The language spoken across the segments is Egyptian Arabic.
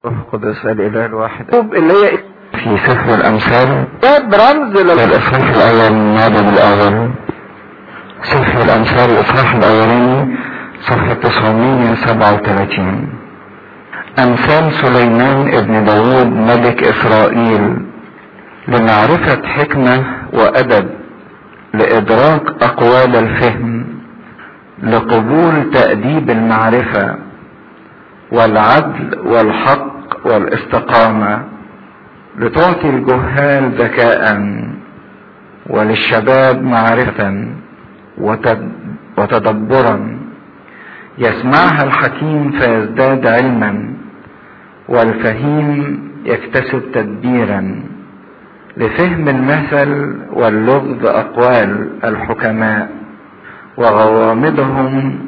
القدس الاله الواحد اللي هي في سفر الامثال برمز للاصحاح الاول النادب الاول سفر الامثال الاصحاح الاولاني صفحة 937 امثال سليمان ابن داود ملك اسرائيل لمعرفة حكمة وادب لادراك اقوال الفهم لقبول تأديب المعرفة والعدل والحق والاستقامة لتعطي الجهال ذكاء وللشباب معرفة وتدبرا يسمعها الحكيم فيزداد علما والفهيم يكتسب تدبيرا لفهم المثل واللغز اقوال الحكماء وغوامضهم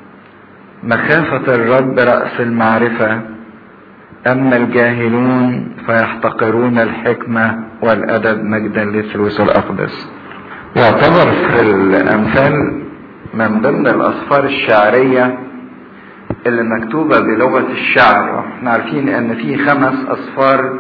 مخافة الرب رأس المعرفة أما الجاهلون فيحتقرون الحكمة والأدب مجدا للثلوث الأقدس يعتبر في الأمثال من ضمن الأصفار الشعرية اللي مكتوبة بلغة الشعر احنا عارفين ان في خمس أصفار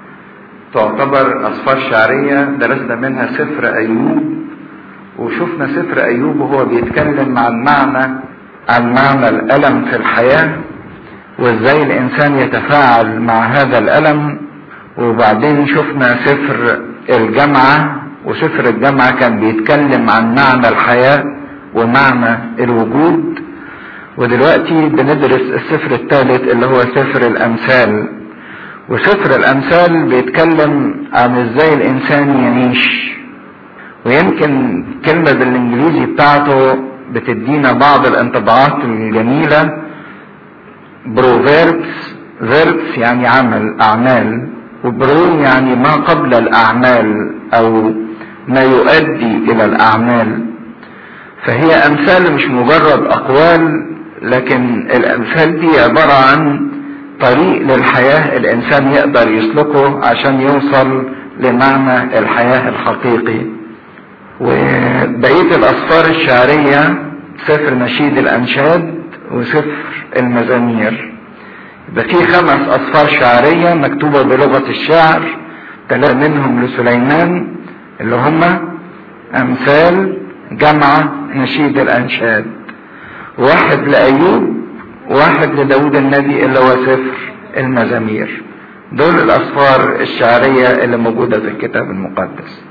تعتبر أصفار شعرية درسنا منها سفر أيوب وشفنا سفر أيوب وهو بيتكلم عن معنى عن معنى الألم في الحياة وازاي الإنسان يتفاعل مع هذا الألم وبعدين شفنا سفر الجامعة وسفر الجامعة كان بيتكلم عن معنى الحياة ومعنى الوجود ودلوقتي بندرس السفر الثالث اللي هو سفر الأمثال وسفر الأمثال بيتكلم عن ازاي الإنسان يعيش ويمكن كلمة بالإنجليزي بتاعته بتدينا بعض الانطباعات الجميلة بروفيربس فيربس يعني عمل أعمال وبرو يعني ما قبل الأعمال أو ما يؤدي إلى الأعمال فهي أمثال مش مجرد أقوال لكن الأمثال دي عبارة عن طريق للحياة الإنسان يقدر يسلكه عشان يوصل لمعنى الحياة الحقيقي وبقية الأسفار الشعرية سفر نشيد الأنشاد وسفر المزامير يبقى في خمس أسفار شعرية مكتوبة بلغة الشعر ثلاثة منهم لسليمان اللي هما أمثال جمعة نشيد الأنشاد واحد لأيوب واحد لداود النبي اللي هو سفر المزامير دول الأسفار الشعرية اللي موجودة في الكتاب المقدس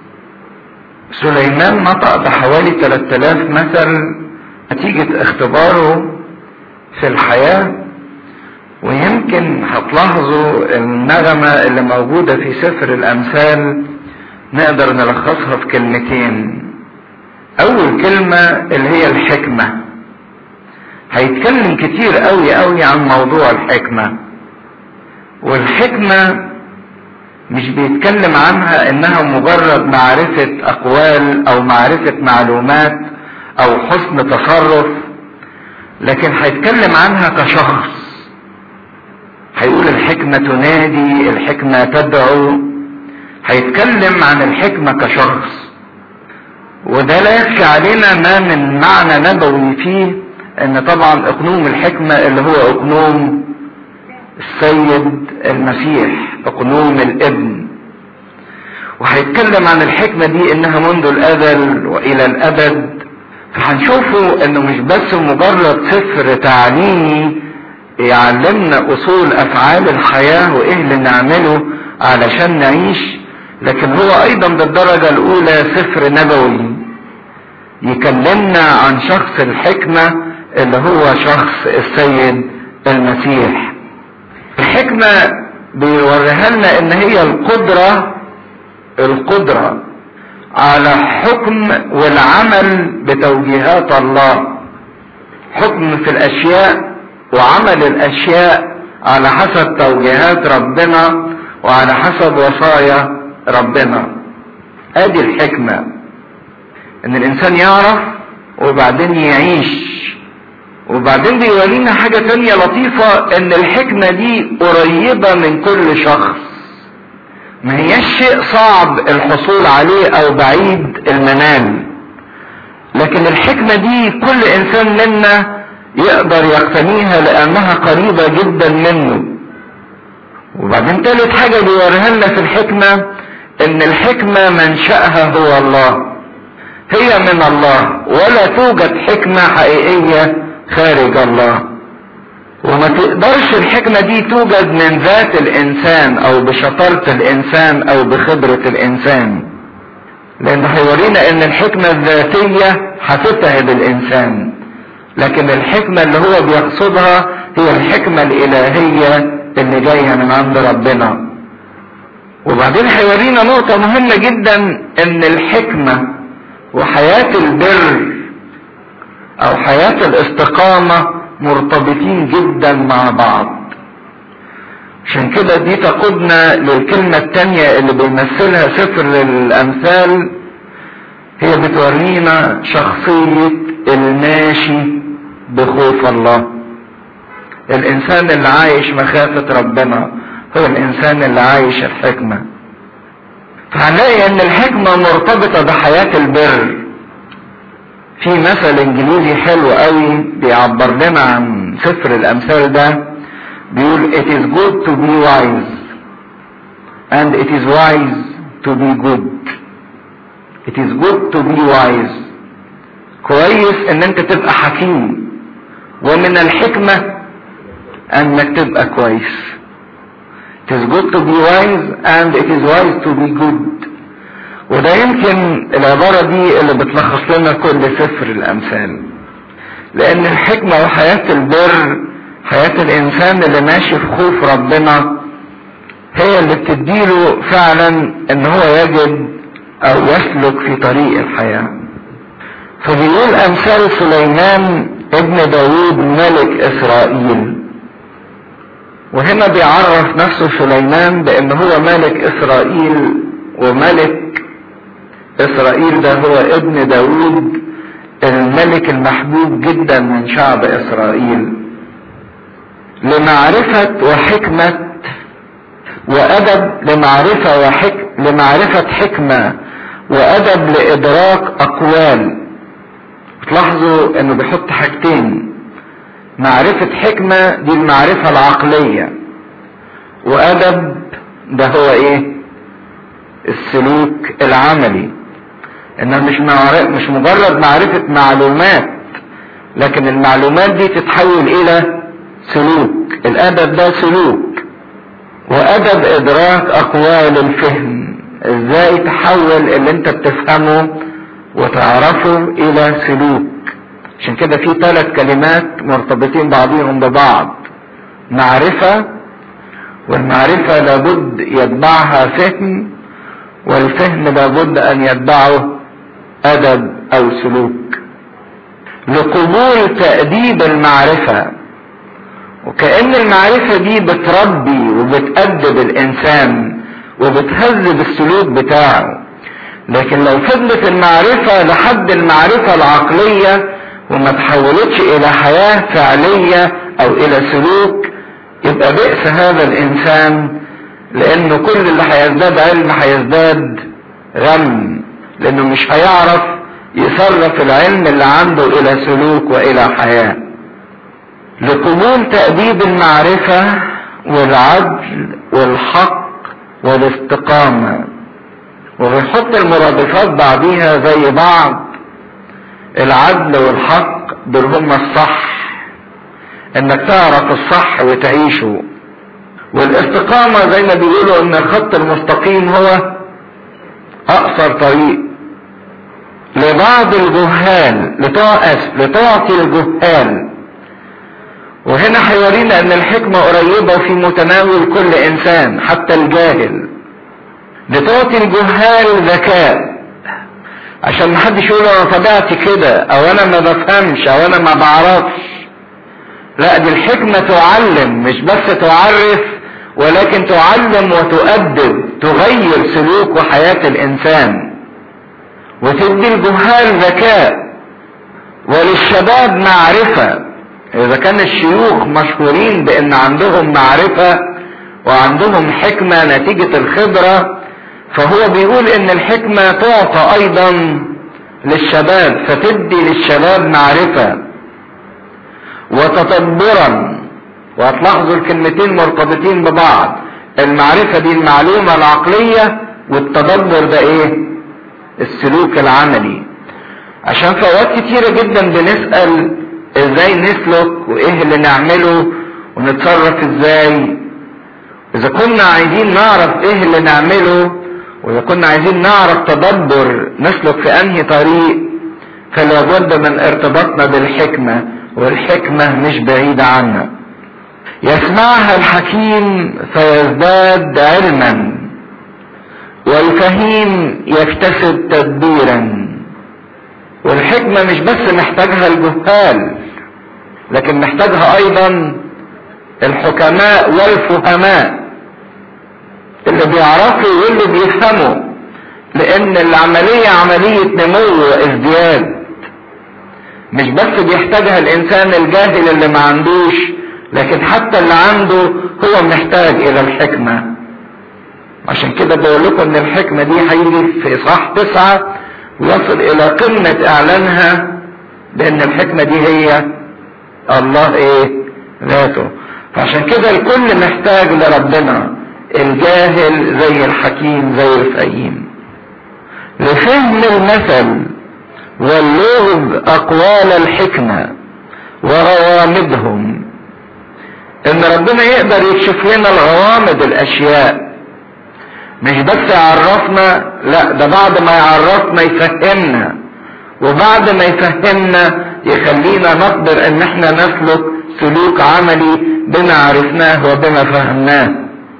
سليمان نطق بحوالي 3000 مثل نتيجة اختباره في الحياة ويمكن هتلاحظوا النغمة اللي موجودة في سفر الأمثال نقدر نلخصها في كلمتين أول كلمة اللي هي الحكمة هيتكلم كتير قوي قوي عن موضوع الحكمة والحكمة مش بيتكلم عنها انها مجرد معرفة اقوال او معرفة معلومات او حسن تصرف لكن هيتكلم عنها كشخص هيقول الحكمة تنادي الحكمة تدعو هيتكلم عن الحكمة كشخص وده لا يخفي علينا ما من معنى نبوي فيه ان طبعا اقنوم الحكمة اللي هو اقنوم السيد المسيح اقنوم الابن وهيتكلم عن الحكمة دي انها منذ الازل والى الابد فهنشوفوا انه مش بس مجرد سفر تعليمي يعلمنا اصول افعال الحياة وايه اللي نعمله علشان نعيش لكن هو ايضا بالدرجة الاولى سفر نبوي يكلمنا عن شخص الحكمة اللي هو شخص السيد المسيح الحكمة بيوريها لنا ان هي القدرة القدرة على حكم والعمل بتوجيهات الله حكم في الاشياء وعمل الاشياء على حسب توجيهات ربنا وعلى حسب وصايا ربنا ادي الحكمة ان الانسان يعرف وبعدين يعيش وبعدين بيورينا حاجة تانية لطيفة ان الحكمة دي قريبة من كل شخص ما هيش شيء صعب الحصول عليه او بعيد المنال لكن الحكمة دي كل انسان منا يقدر يقتنيها لانها قريبة جدا منه وبعدين تالت حاجة بيوريها لنا في الحكمة ان الحكمة منشأها هو الله هي من الله ولا توجد حكمة حقيقية خارج الله وما تقدرش الحكمة دي توجد من ذات الانسان او بشطارة الانسان او بخبرة الانسان لان هيورينا ان الحكمة الذاتية هتتعب الانسان لكن الحكمة اللي هو بيقصدها هي الحكمة الالهية اللي جاية من عند ربنا وبعدين هيورينا نقطة مهمة جدا ان الحكمة وحياة البر او حياة الاستقامة مرتبطين جدا مع بعض عشان كده دي تقودنا للكلمة التانية اللي بيمثلها سفر الامثال هي بتورينا شخصية الماشي بخوف الله الانسان اللي عايش مخافة ربنا هو الانسان اللي عايش الحكمة فهنلاقي ان الحكمة مرتبطة بحياة البر في مثل انجليزي حلو قوي بيعبر لنا عن سفر الامثال ده بيقول it is good to be wise and it is wise to be good it is good to be wise كويس ان انت تبقى حكيم ومن الحكمة انك تبقى كويس it is good to be wise and it is wise to be good وده يمكن العبارة دي اللي بتلخص لنا كل سفر الامثال لان الحكمة وحياة البر حياة الانسان اللي ماشي في خوف ربنا هي اللي بتديله فعلا ان هو يجد او يسلك في طريق الحياة فبيقول امثال سليمان ابن داود ملك اسرائيل وهنا بيعرف نفسه سليمان بان هو ملك اسرائيل وملك اسرائيل ده هو ابن داود الملك المحبوب جدا من شعب اسرائيل لمعرفة وحكمة وأدب لمعرفة وحك لمعرفة حكمة وأدب لإدراك أقوال تلاحظوا إنه بيحط حاجتين معرفة حكمة دي المعرفة العقلية وأدب ده هو إيه؟ السلوك العملي إنها مش معرفة مش مجرد معرفة معلومات لكن المعلومات دي تتحول إلى سلوك الادب ده سلوك وادب ادراك اقوال الفهم ازاي تحول اللي انت بتفهمه وتعرفه الى سلوك عشان كده في ثلاث كلمات مرتبطين بعضهم ببعض معرفة والمعرفة لابد يتبعها فهم والفهم لابد ان يتبعه ادب او سلوك لقبول تأديب المعرفة وكأن المعرفة دي بتربي وبتأدب الإنسان وبتهذب السلوك بتاعه لكن لو فضلت المعرفة لحد المعرفة العقلية وما تحولتش إلى حياة فعلية أو إلى سلوك يبقى بئس هذا الإنسان لأنه كل اللي هيزداد علم هيزداد غم لأنه مش هيعرف يصرف العلم اللي عنده إلى سلوك وإلى حياة لقبول تأديب المعرفة والعدل والحق والاستقامة وبيحط المرادفات بعضيها زي بعض العدل والحق دول هما الصح انك تعرف الصح وتعيشه والاستقامة زي ما بيقولوا ان الخط المستقيم هو اقصر طريق لبعض الجهال لتعطي الجهال وهنا هيورينا ان الحكمة قريبة في متناول كل انسان حتى الجاهل لتعطي الجهال ذكاء عشان محدش يقول انا طبيعتي كده او انا ما بفهمش او انا ما بعرفش لا دي الحكمة تعلم مش بس تعرف ولكن تعلم وتؤدب تغير سلوك وحياة الانسان وتدي الجهال ذكاء وللشباب معرفه اذا كان الشيوخ مشهورين بان عندهم معرفة وعندهم حكمة نتيجة الخبرة فهو بيقول ان الحكمة تعطى ايضا للشباب فتدي للشباب معرفة وتدبرا وهتلاحظوا الكلمتين مرتبطين ببعض المعرفة دي المعلومة العقلية والتدبر ده ايه السلوك العملي عشان في اوقات كتيرة جدا بنسأل ازاي نسلك وايه اللي نعمله ونتصرف ازاي اذا كنا عايزين نعرف ايه اللي نعمله واذا كنا عايزين نعرف تدبر نسلك في انهي طريق فلا بد من ارتباطنا بالحكمة والحكمة مش بعيدة عنا يسمعها الحكيم فيزداد علما والفهيم يكتسب تدبيرا والحكمة مش بس محتاجها الجهال لكن محتاجها ايضا الحكماء والفهماء اللي بيعرفوا واللي بيفهموا لان العملية عملية نمو وازدياد مش بس بيحتاجها الانسان الجاهل اللي ما عندوش لكن حتى اللي عنده هو محتاج الى الحكمة عشان كده بقول لكم ان الحكمة دي هيجي في اصحاح تسعة ويصل الى قمة اعلانها بان الحكمة دي هي الله ايه ذاته فعشان كده الكل محتاج لربنا الجاهل زي الحكيم زي الفهيم لفهم المثل واللغز اقوال الحكمة وغوامضهم ان ربنا يقدر يكشف لنا الغوامض الاشياء مش بس يعرفنا لا ده بعد ما يعرفنا يفهمنا وبعد ما يفهمنا يخلينا نقدر ان احنا نسلك سلوك عملي بما عرفناه وبما فهمناه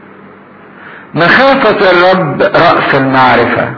مخافة الرب رأس المعرفة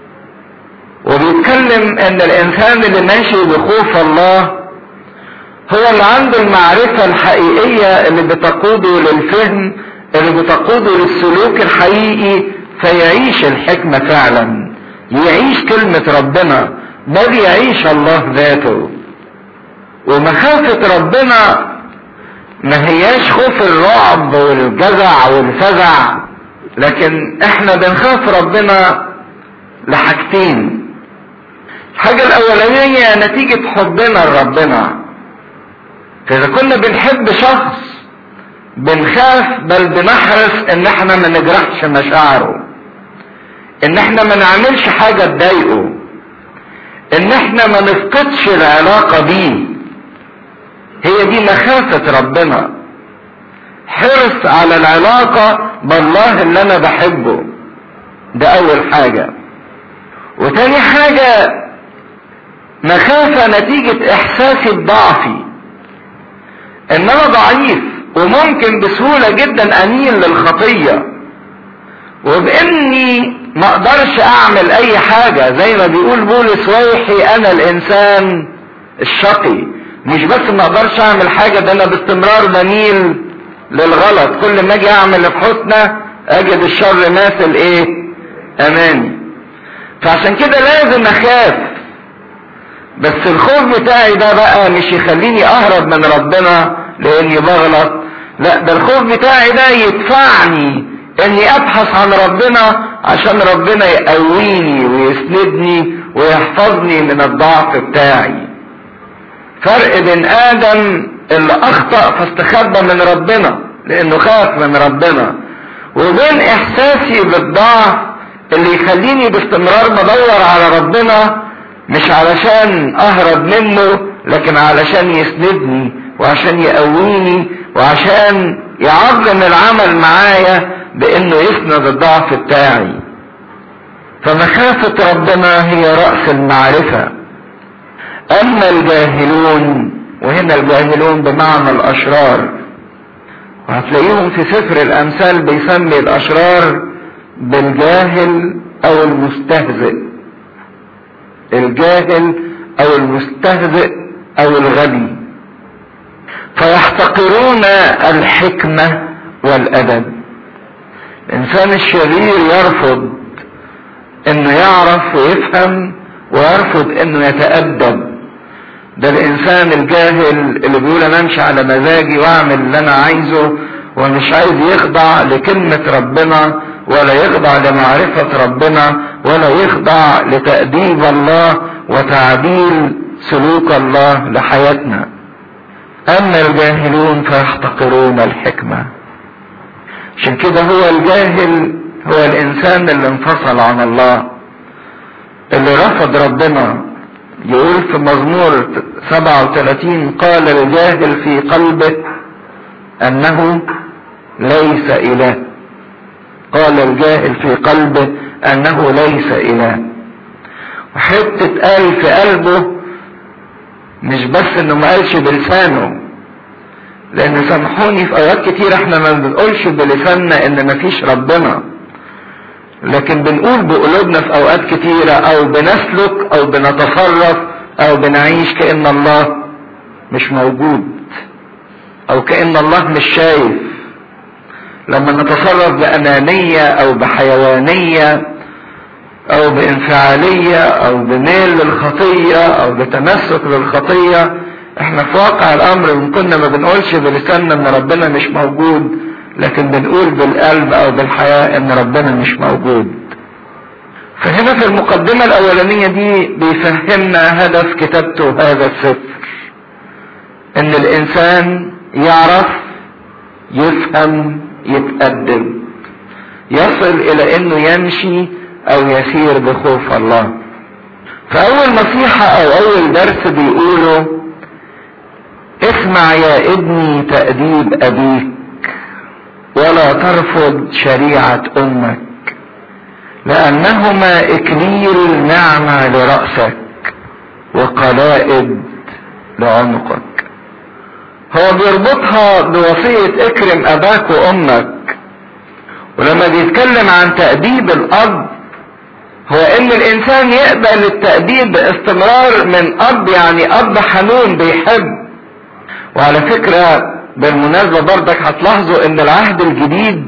وبيتكلم ان الانسان اللي ماشي بخوف الله هو اللي عنده المعرفة الحقيقية اللي بتقوده للفهم اللي بتقوده للسلوك الحقيقي فيعيش الحكمة فعلا يعيش كلمة ربنا بل يعيش الله ذاته ومخافة ربنا ما هياش خوف الرعب والجزع والفزع لكن احنا بنخاف ربنا لحاجتين الحاجة الأولانية نتيجة حبنا لربنا فإذا كنا بنحب شخص بنخاف بل بنحرص إن احنا ما نجرحش مشاعره إن احنا ما نعملش حاجة تضايقه إن احنا ما نفقدش العلاقة بيه هي دي مخافة ربنا حرص على العلاقة بالله اللي أنا بحبه ده أول حاجة وتاني حاجة مخافة نتيجة إحساسي بضعفي إن أنا ضعيف وممكن بسهولة جدا أميل للخطية وبإني ما أقدرش أعمل أي حاجة زي ما بيقول بولس ويحي أنا الإنسان الشقي مش بس ما أقدرش أعمل حاجة ده أنا باستمرار بميل للغلط كل ما أجي أعمل الحسنى أجد الشر ماثل إيه؟ أمامي فعشان كده لازم أخاف بس الخوف بتاعي ده بقى مش يخليني اهرب من ربنا لاني بغلط لا ده الخوف بتاعي ده يدفعني اني ابحث عن ربنا عشان ربنا يقويني ويسندني ويحفظني من الضعف بتاعي فرق بين ادم اللي اخطأ فاستخبى من ربنا لانه خاف من ربنا وبين احساسي بالضعف اللي يخليني باستمرار بدور على ربنا مش علشان اهرب منه لكن علشان يسندني وعشان يقويني وعشان يعظم العمل معايا بانه يسند الضعف بتاعي فمخافة ربنا هي رأس المعرفة اما الجاهلون وهنا الجاهلون بمعنى الاشرار وهتلاقيهم في سفر الامثال بيسمي الاشرار بالجاهل او المستهزئ الجاهل او المستهزئ او الغبي فيحتقرون الحكمة والادب الانسان الشرير يرفض انه يعرف ويفهم ويرفض انه يتأدب ده الانسان الجاهل اللي بيقول انا امشي على مزاجي واعمل اللي انا عايزه ومش عايز يخضع لكلمة ربنا ولا يخضع لمعرفة ربنا ولا يخضع لتأديب الله وتعديل سلوك الله لحياتنا أما الجاهلون فيحتقرون الحكمة عشان كده هو الجاهل هو الانسان اللي انفصل عن الله اللي رفض ربنا يقول في مزمور 37 قال الجاهل في قلبه انه ليس اله قال الجاهل في قلبه انه ليس اله وحتة قال في قلبه مش بس انه ما قالش بلسانه لان سامحوني في اوقات كتير احنا ما بنقولش بلساننا ان مفيش ربنا لكن بنقول بقلوبنا في اوقات كتيرة او بنسلك او بنتصرف او بنعيش كأن الله مش موجود او كأن الله مش شايف لما نتصرف بأنانية او بحيوانية او بانفعالية او بميل للخطية او بتمسك للخطية احنا في واقع الامر ان كنا ما بنقولش بلساننا ان ربنا مش موجود لكن بنقول بالقلب او بالحياة ان ربنا مش موجود فهنا في المقدمة الاولانية دي بيفهمنا هدف كتابته هذا السفر ان الانسان يعرف يفهم يتأدب يصل الى انه يمشي او يسير بخوف الله فاول نصيحة او اول درس بيقوله اسمع يا ابني تأديب ابيك ولا ترفض شريعة امك لانهما اكليل نعمة لرأسك وقلائد لعنقك هو بيربطها بوصية اكرم اباك وامك ولما بيتكلم عن تأديب الاب هو ان الانسان يقبل التأديب باستمرار من اب يعني اب حنون بيحب وعلى فكرة بالمناسبة برضك هتلاحظوا ان العهد الجديد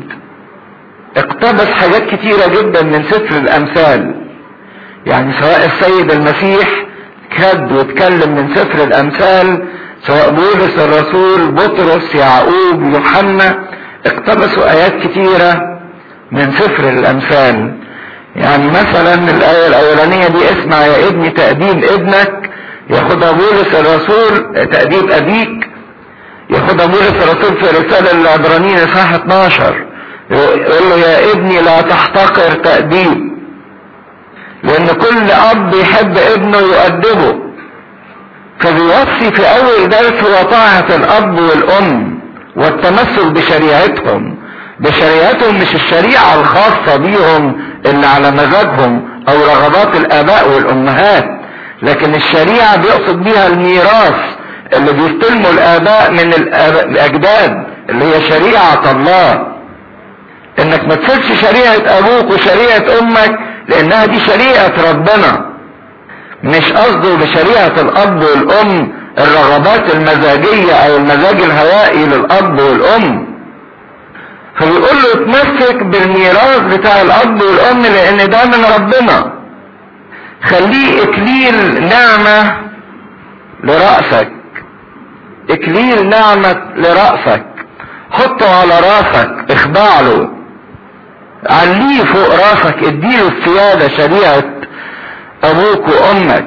اقتبس حاجات كتيرة جدا من سفر الامثال يعني سواء السيد المسيح كد واتكلم من سفر الامثال سواء بولس الرسول بطرس يعقوب يوحنا اقتبسوا ايات كتيرة من سفر الامثال يعني مثلا الايه الاولانيه دي اسمع يا ابني تاديب ابنك ياخدها بولس الرسول تاديب ابيك ياخدها بولس الرسول في رساله للعبرانيين اصحاح 12 يقول له يا ابني لا تحتقر تاديب لان كل اب يحب ابنه يؤدبه فبيوصي في اول درس هو طاعه الاب والام والتمسك بشريعتهم بشريعتهم مش الشريعة الخاصة بيهم اللي على مزاجهم او رغبات الاباء والامهات لكن الشريعة بيقصد بيها الميراث اللي بيستلموا الاباء من الاجداد اللي هي شريعة الله انك ما تسيبش شريعة ابوك وشريعة امك لانها دي شريعة ربنا مش قصده بشريعة الاب والام الرغبات المزاجية او المزاج الهوائي للاب والام فبيقول له اتمسك بالميراث بتاع الاب والام لان ده من ربنا خليه اكليل نعمة لرأسك اكليل نعمة لرأسك حطه على راسك اخضع له عليه فوق راسك اديله السيادة شريعة ابوك وامك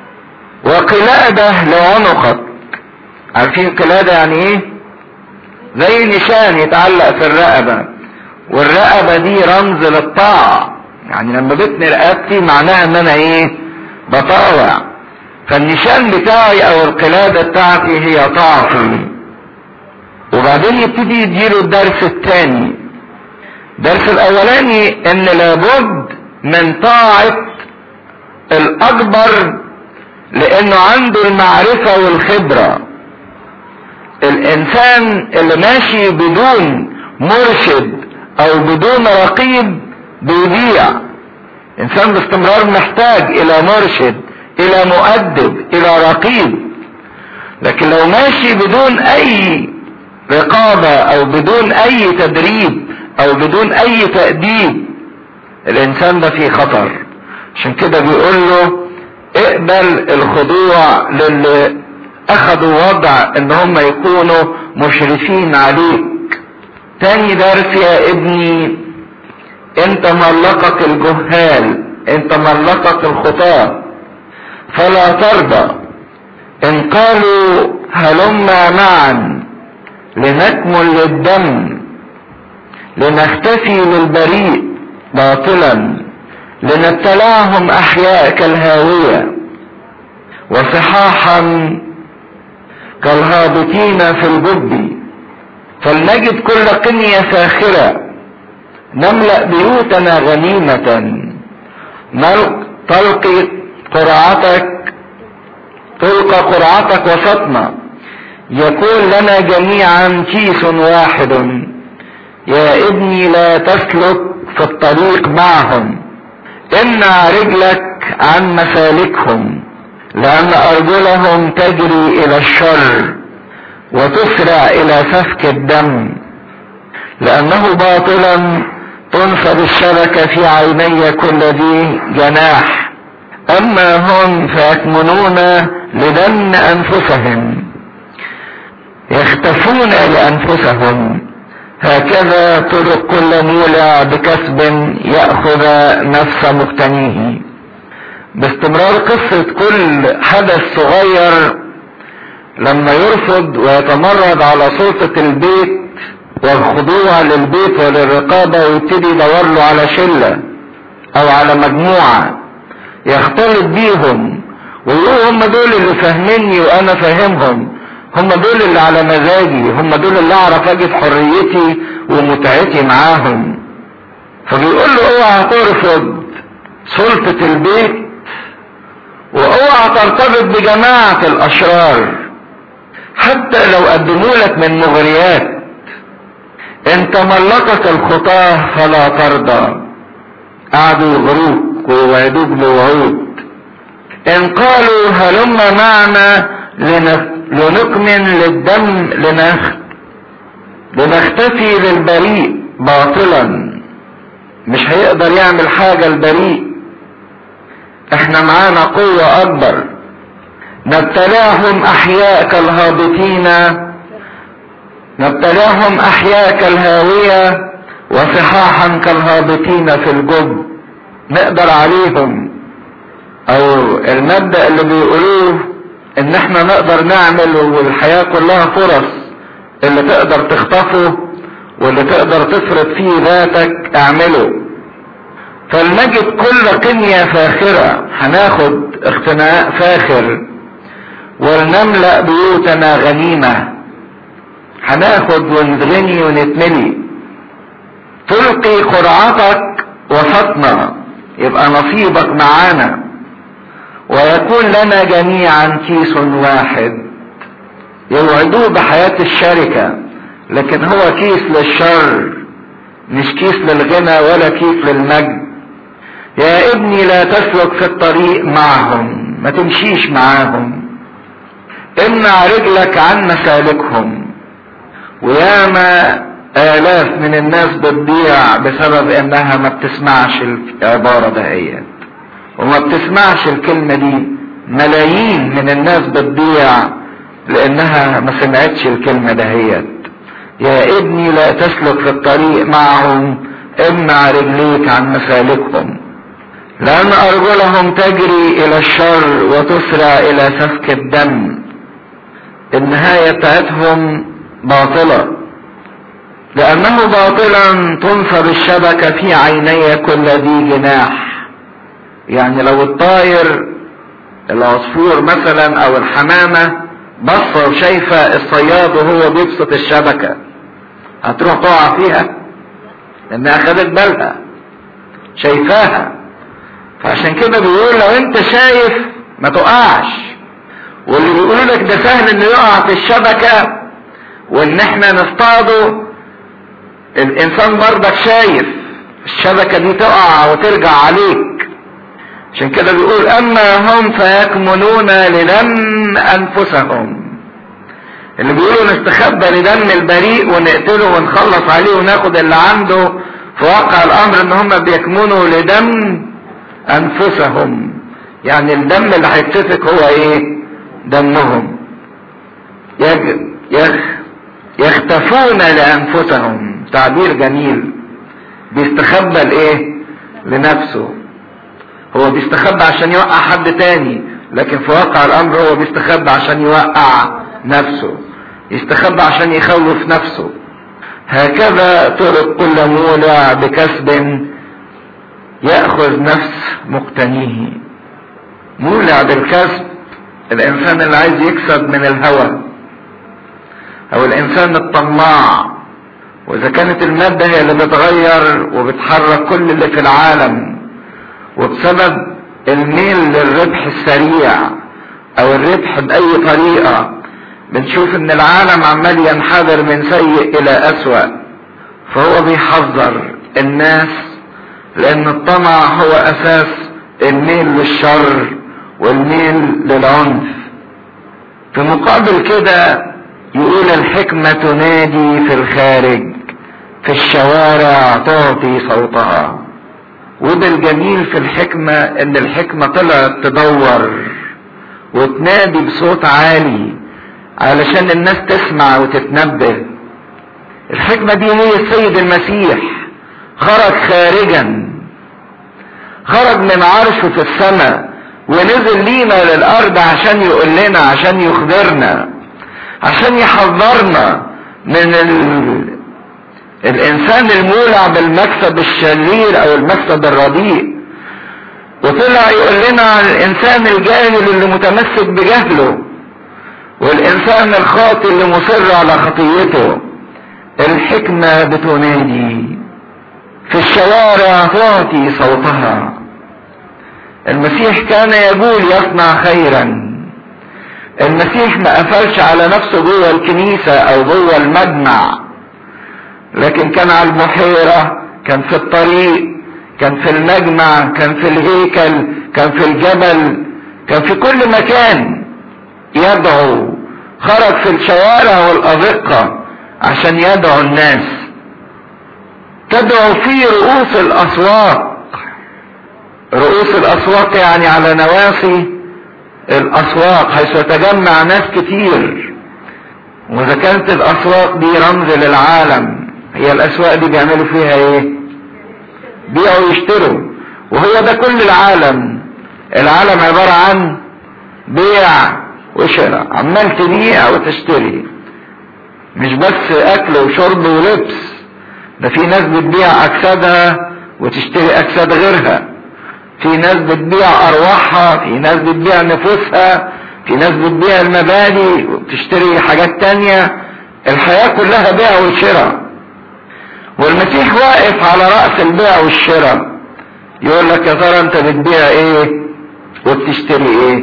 وقلادة لعنقك عارفين قلادة يعني ايه زي نشان يتعلق في الرقبة والرقبة دي رمز للطاعة يعني لما بتني رقبتي معناها ان انا ايه بطاوع فالنشان بتاعي او القلادة بتاعتي هي طاعتي وبعدين يبتدي يديله الدرس الثاني الدرس الاولاني ان لابد من طاعة الاكبر لانه عنده المعرفة والخبرة الانسان اللي ماشي بدون مرشد او بدون رقيب بيضيع انسان باستمرار محتاج الى مرشد الى مؤدب الى رقيب لكن لو ماشي بدون اي رقابة او بدون اي تدريب او بدون اي تأديب الانسان ده فيه خطر عشان كده بيقول له اقبل الخضوع للي اخذوا وضع ان هم يكونوا مشرفين عليك تاني درس يا ابني انت ملقك الجهال انت ملقك الخطاة فلا ترضى ان قالوا هلما معا لنكمل للدم لنختفي للبريء باطلا لنبتلعهم احياء كالهاوية وصحاحا كالهابطين في الجب فلنجد كل قنية فاخرة نملأ بيوتنا غنيمة تلقي قرعتك تلقى قرعتك وسطنا يكون لنا جميعا كيس واحد يا ابني لا تسلك في الطريق معهم امنع رجلك عن مسالكهم لان ارجلهم تجري الى الشر وتسرع الى سفك الدم لانه باطلا تنصب الشبكة في عيني كل ذي جناح اما هم فيكمنون لدن انفسهم يختفون لانفسهم هكذا طرق كل مولع بكسب يأخذ نفس مقتنيه باستمرار قصة كل حدث صغير لما يرفض ويتمرد على سلطة البيت والخضوع للبيت وللرقابة ويبتدي يدور له على شلة او على مجموعة يختلط بيهم ويقول هم دول اللي فاهميني وانا فاهمهم هم دول اللي على مزاجي هم دول اللي اعرف اجد حريتي ومتعتي معاهم فبيقول له اوعى ترفض سلطة البيت واوعى ترتبط بجماعة الاشرار حتى لو قدموا لك من مغريات ان تملكك الخطاه فلا ترضى قعدوا يغروك ويوعدوك بوعود ان قالوا هلم معنا لنكمن للدم لنخ لنختفي للبريء باطلا مش هيقدر يعمل حاجة البريء احنا معانا قوة اكبر نبتلاهم احياء كالهابطين نبتلاهم احياء كالهاوية وصحاحا كالهابطين في الجب نقدر عليهم او المبدأ اللي بيقولوه ان احنا نقدر نعمل والحياة كلها فرص اللي تقدر تخطفه واللي تقدر تفرض فيه ذاتك اعمله فلنجد كل قنية فاخرة هناخد اختناء فاخر ولنملأ بيوتنا غنيمة هناخد ونتغني ونتملي تلقي قرعتك وسطنا يبقى نصيبك معانا ويكون لنا جميعا كيس واحد يوعدوه بحياة الشركة لكن هو كيس للشر مش كيس للغنى ولا كيس للمجد يا ابني لا تسلك في الطريق معهم ما تمشيش معاهم امنع رجلك عن مسالكهم وياما الاف من الناس بتضيع بسبب انها ما بتسمعش العبارة دهيت وما بتسمعش الكلمة دي ملايين من الناس بتضيع لانها ما سمعتش الكلمة دهيت يا ابني لا تسلك في الطريق معهم امنع رجليك عن مسالكهم لان ارجلهم تجري الى الشر وتسرع الى سفك الدم النهاية بتاعتهم باطلة لانه باطلا تنصب الشبكة في عيني كل ذي جناح يعني لو الطاير العصفور مثلا او الحمامة بصة وشايفة الصياد وهو بيبسط الشبكة هتروح تقع فيها لانها خدت بالها شايفاها فعشان كده بيقول لو انت شايف ما تقعش واللي بيقولوا لك ده سهل انه يقع في الشبكة وان احنا نصطاده الانسان برضك شايف الشبكة دي تقع وترجع عليك عشان كده بيقول اما هم فيكمنون لدم انفسهم اللي بيقولوا نستخبى لدم البريء ونقتله ونخلص عليه وناخد اللي عنده في واقع الامر ان هم بيكمنوا لدم انفسهم يعني الدم اللي هيتسفك هو ايه دمهم يج... يخ... يختفون لانفسهم تعبير جميل بيستخبى لايه لنفسه هو بيستخبى عشان يوقع حد تاني لكن في واقع الامر هو بيستخبى عشان يوقع نفسه يستخبى عشان يخوف نفسه هكذا طرق كل مولع بكسب يأخذ نفس مقتنيه مولع بالكسب الإنسان اللي عايز يكسب من الهوى أو الإنسان الطماع وإذا كانت المادة هي اللي بتغير وبتحرك كل اللي في العالم وبسبب الميل للربح السريع أو الربح بأي طريقة بنشوف ان العالم عمال ينحدر من سيء الى اسوأ فهو بيحذر الناس لان الطمع هو اساس الميل للشر والميل للعنف في مقابل كده يقول الحكمة تنادي في الخارج في الشوارع تعطي صوتها وده الجميل في الحكمة ان الحكمة طلعت تدور وتنادي بصوت عالي علشان الناس تسمع وتتنبه الحكمة دي هي السيد المسيح خرج خارجا خرج من عرشه في السماء ونزل لينا للارض عشان يقول لنا عشان يخبرنا عشان يحذرنا من ال... الانسان المولع بالمكسب الشرير او المكسب الرديء وطلع يقول لنا عن الانسان الجاهل اللي متمسك بجهله والانسان الخاطئ اللي مصر على خطيته الحكمة بتنادي في الشوارع تعطي صوتها المسيح كان يقول يصنع خيرا المسيح ما قفلش على نفسه جوه الكنيسة او جوه المجمع لكن كان على البحيرة كان في الطريق كان في المجمع كان في الهيكل كان في الجبل كان في كل مكان يدعو خرج في الشوارع والأزقة عشان يدعو الناس تدعو في رؤوس الأسواق رؤوس الأسواق يعني على نواصي الأسواق حيث يتجمع ناس كتير وإذا كانت الأسواق دي رمز للعالم هي الأسواق دي بيعملوا فيها إيه؟ بيعوا ويشتروا وهو ده كل العالم العالم عبارة عن بيع وشراء عمال تبيع وتشتري مش بس اكل وشرب ولبس ده في ناس بتبيع اجسادها وتشتري اجساد غيرها في ناس بتبيع ارواحها في ناس بتبيع نفوسها في ناس بتبيع المبادئ وبتشتري حاجات تانية الحياة كلها بيع وشراء والمسيح واقف على رأس البيع والشراء يقول لك يا ترى انت بتبيع ايه وبتشتري ايه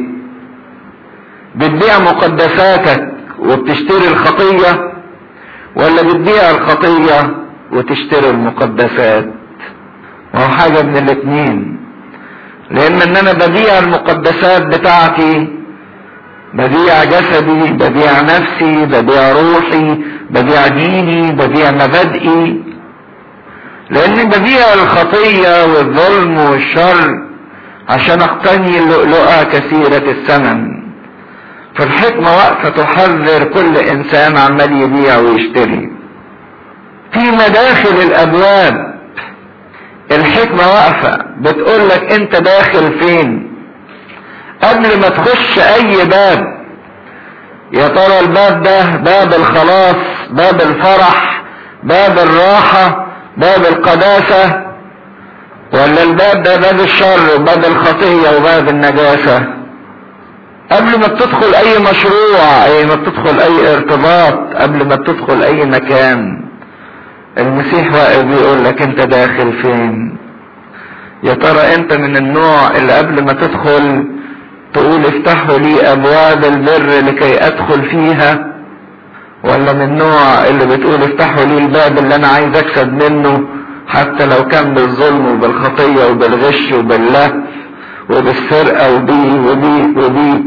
بتبيع مقدساتك وبتشتري الخطية ولا بتبيع الخطية وتشتري المقدسات وهو حاجة من الاتنين لان ان انا ببيع المقدسات بتاعتي ببيع جسدي ببيع نفسي ببيع روحي ببيع ديني ببيع مبادئي لاني ببيع الخطية والظلم والشر عشان اقتني اللؤلؤة كثيرة الثمن فالحكمة واقفة تحذر كل انسان عمال يبيع ويشتري في مداخل الابواب الحكمة واقفة بتقول لك انت داخل فين قبل ما تخش اي باب يا ترى الباب ده باب الخلاص باب الفرح باب الراحة باب القداسة ولا الباب ده باب الشر وباب الخطية وباب النجاسة قبل ما تدخل اي مشروع اي ما تدخل اي ارتباط قبل ما تدخل اي مكان المسيح واقف بيقول لك انت داخل فين يا ترى انت من النوع اللي قبل ما تدخل تقول افتحوا لي ابواب البر لكي ادخل فيها ولا من النوع اللي بتقول افتحوا لي الباب اللي انا عايز اكسب منه حتى لو كان بالظلم وبالخطية وبالغش وبالله وبالسرقة وبي وبي وبي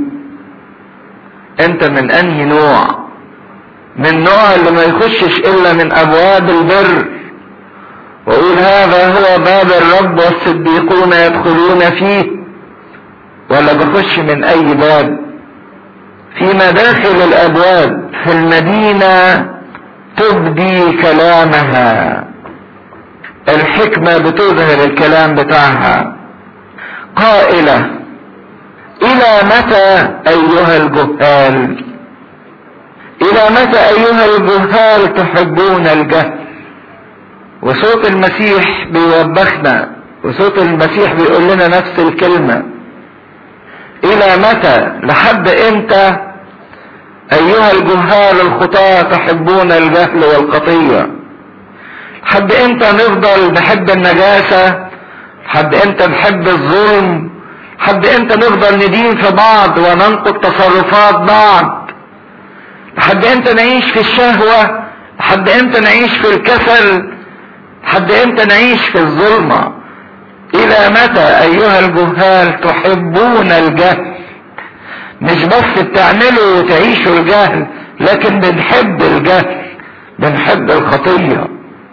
انت من انهي نوع من النوع اللي ما يخشش الا من ابواب البر واقول هذا هو باب الرب والصديقون يدخلون فيه ولا بخش من اي باب في مداخل الابواب في المدينة تبدي كلامها الحكمة بتظهر الكلام بتاعها قائلة الى متى ايها الجهال الى متى ايها الجهال تحبون الجهل وصوت المسيح بيوبخنا وصوت المسيح بيقول لنا نفس الكلمة الى متى لحد امتى ايها الجهال الخطاة تحبون الجهل والقطية لحد امتى نفضل نحب النجاسة لحد امتى نحب الظلم لحد امتى نفضل ندين في بعض وننقض تصرفات بعض لحد امتى نعيش في الشهوة لحد امتى نعيش في الكسل لحد امتى نعيش في الظلمة الى متى ايها الجهال تحبون الجهل مش بس بتعملوا وتعيشوا الجهل لكن بنحب الجهل بنحب الخطية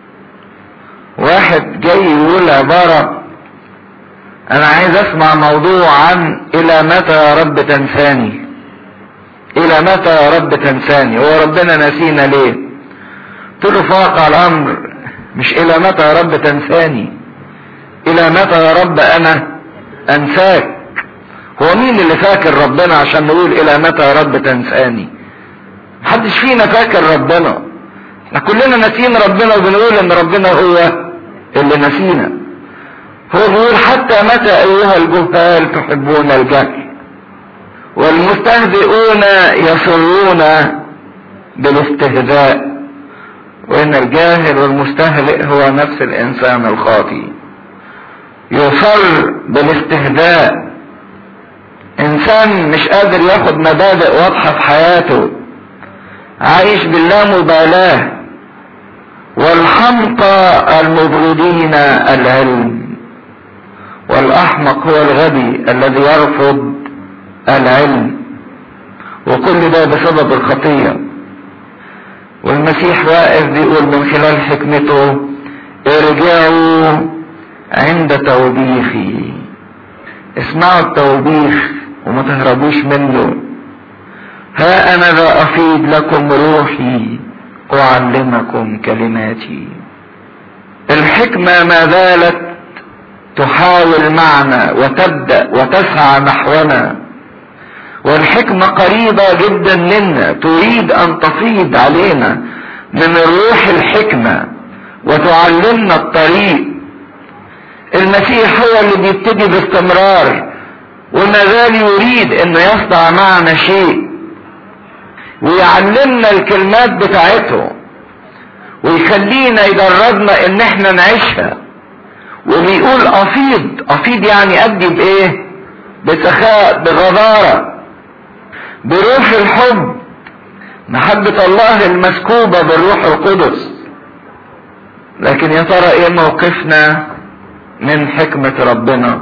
واحد جاي يقول عبارة انا عايز اسمع موضوع عن الى متى يا رب تنساني الى متى يا رب تنساني هو ربنا نسينا ليه قلت له فاقع الامر مش الى متى يا رب تنساني الى متى يا رب انا انساك هو مين اللي فاكر ربنا عشان نقول الى متى يا رب تنساني محدش فينا فاكر ربنا احنا كلنا ناسيين ربنا وبنقول ان ربنا هو اللي نسينا هو بيقول حتى متى ايها الجهال تحبون الجهل والمستهزئون يصرون بالاستهزاء وان الجاهل والمستهزئ هو نفس الانسان الخاطئ يصر بالاستهزاء انسان مش قادر ياخد مبادئ واضحة في حياته عايش باللامبالاة والحمقى المبغضين العلم والاحمق هو الغبي الذي يرفض العلم وكل ده بسبب الخطية والمسيح واقف بيقول من خلال حكمته ارجعوا عند توبيخي اسمعوا التوبيخ وما تهربوش منه ها انا ذا افيد لكم روحي اعلمكم كلماتي الحكمة ما زالت تحاول معنا وتبدأ وتسعى نحونا والحكمة قريبة جدا منا تريد ان تفيض علينا من الروح الحكمة وتعلمنا الطريق المسيح هو اللي بيبتدي باستمرار وما زال يريد انه يصنع معنا شيء ويعلمنا الكلمات بتاعته ويخلينا يدربنا ان احنا نعيشها وبيقول افيض افيض يعني ادي بايه بسخاء بغضارة بروح الحب محبة الله المسكوبة بالروح القدس لكن يا ترى ايه موقفنا من حكمة ربنا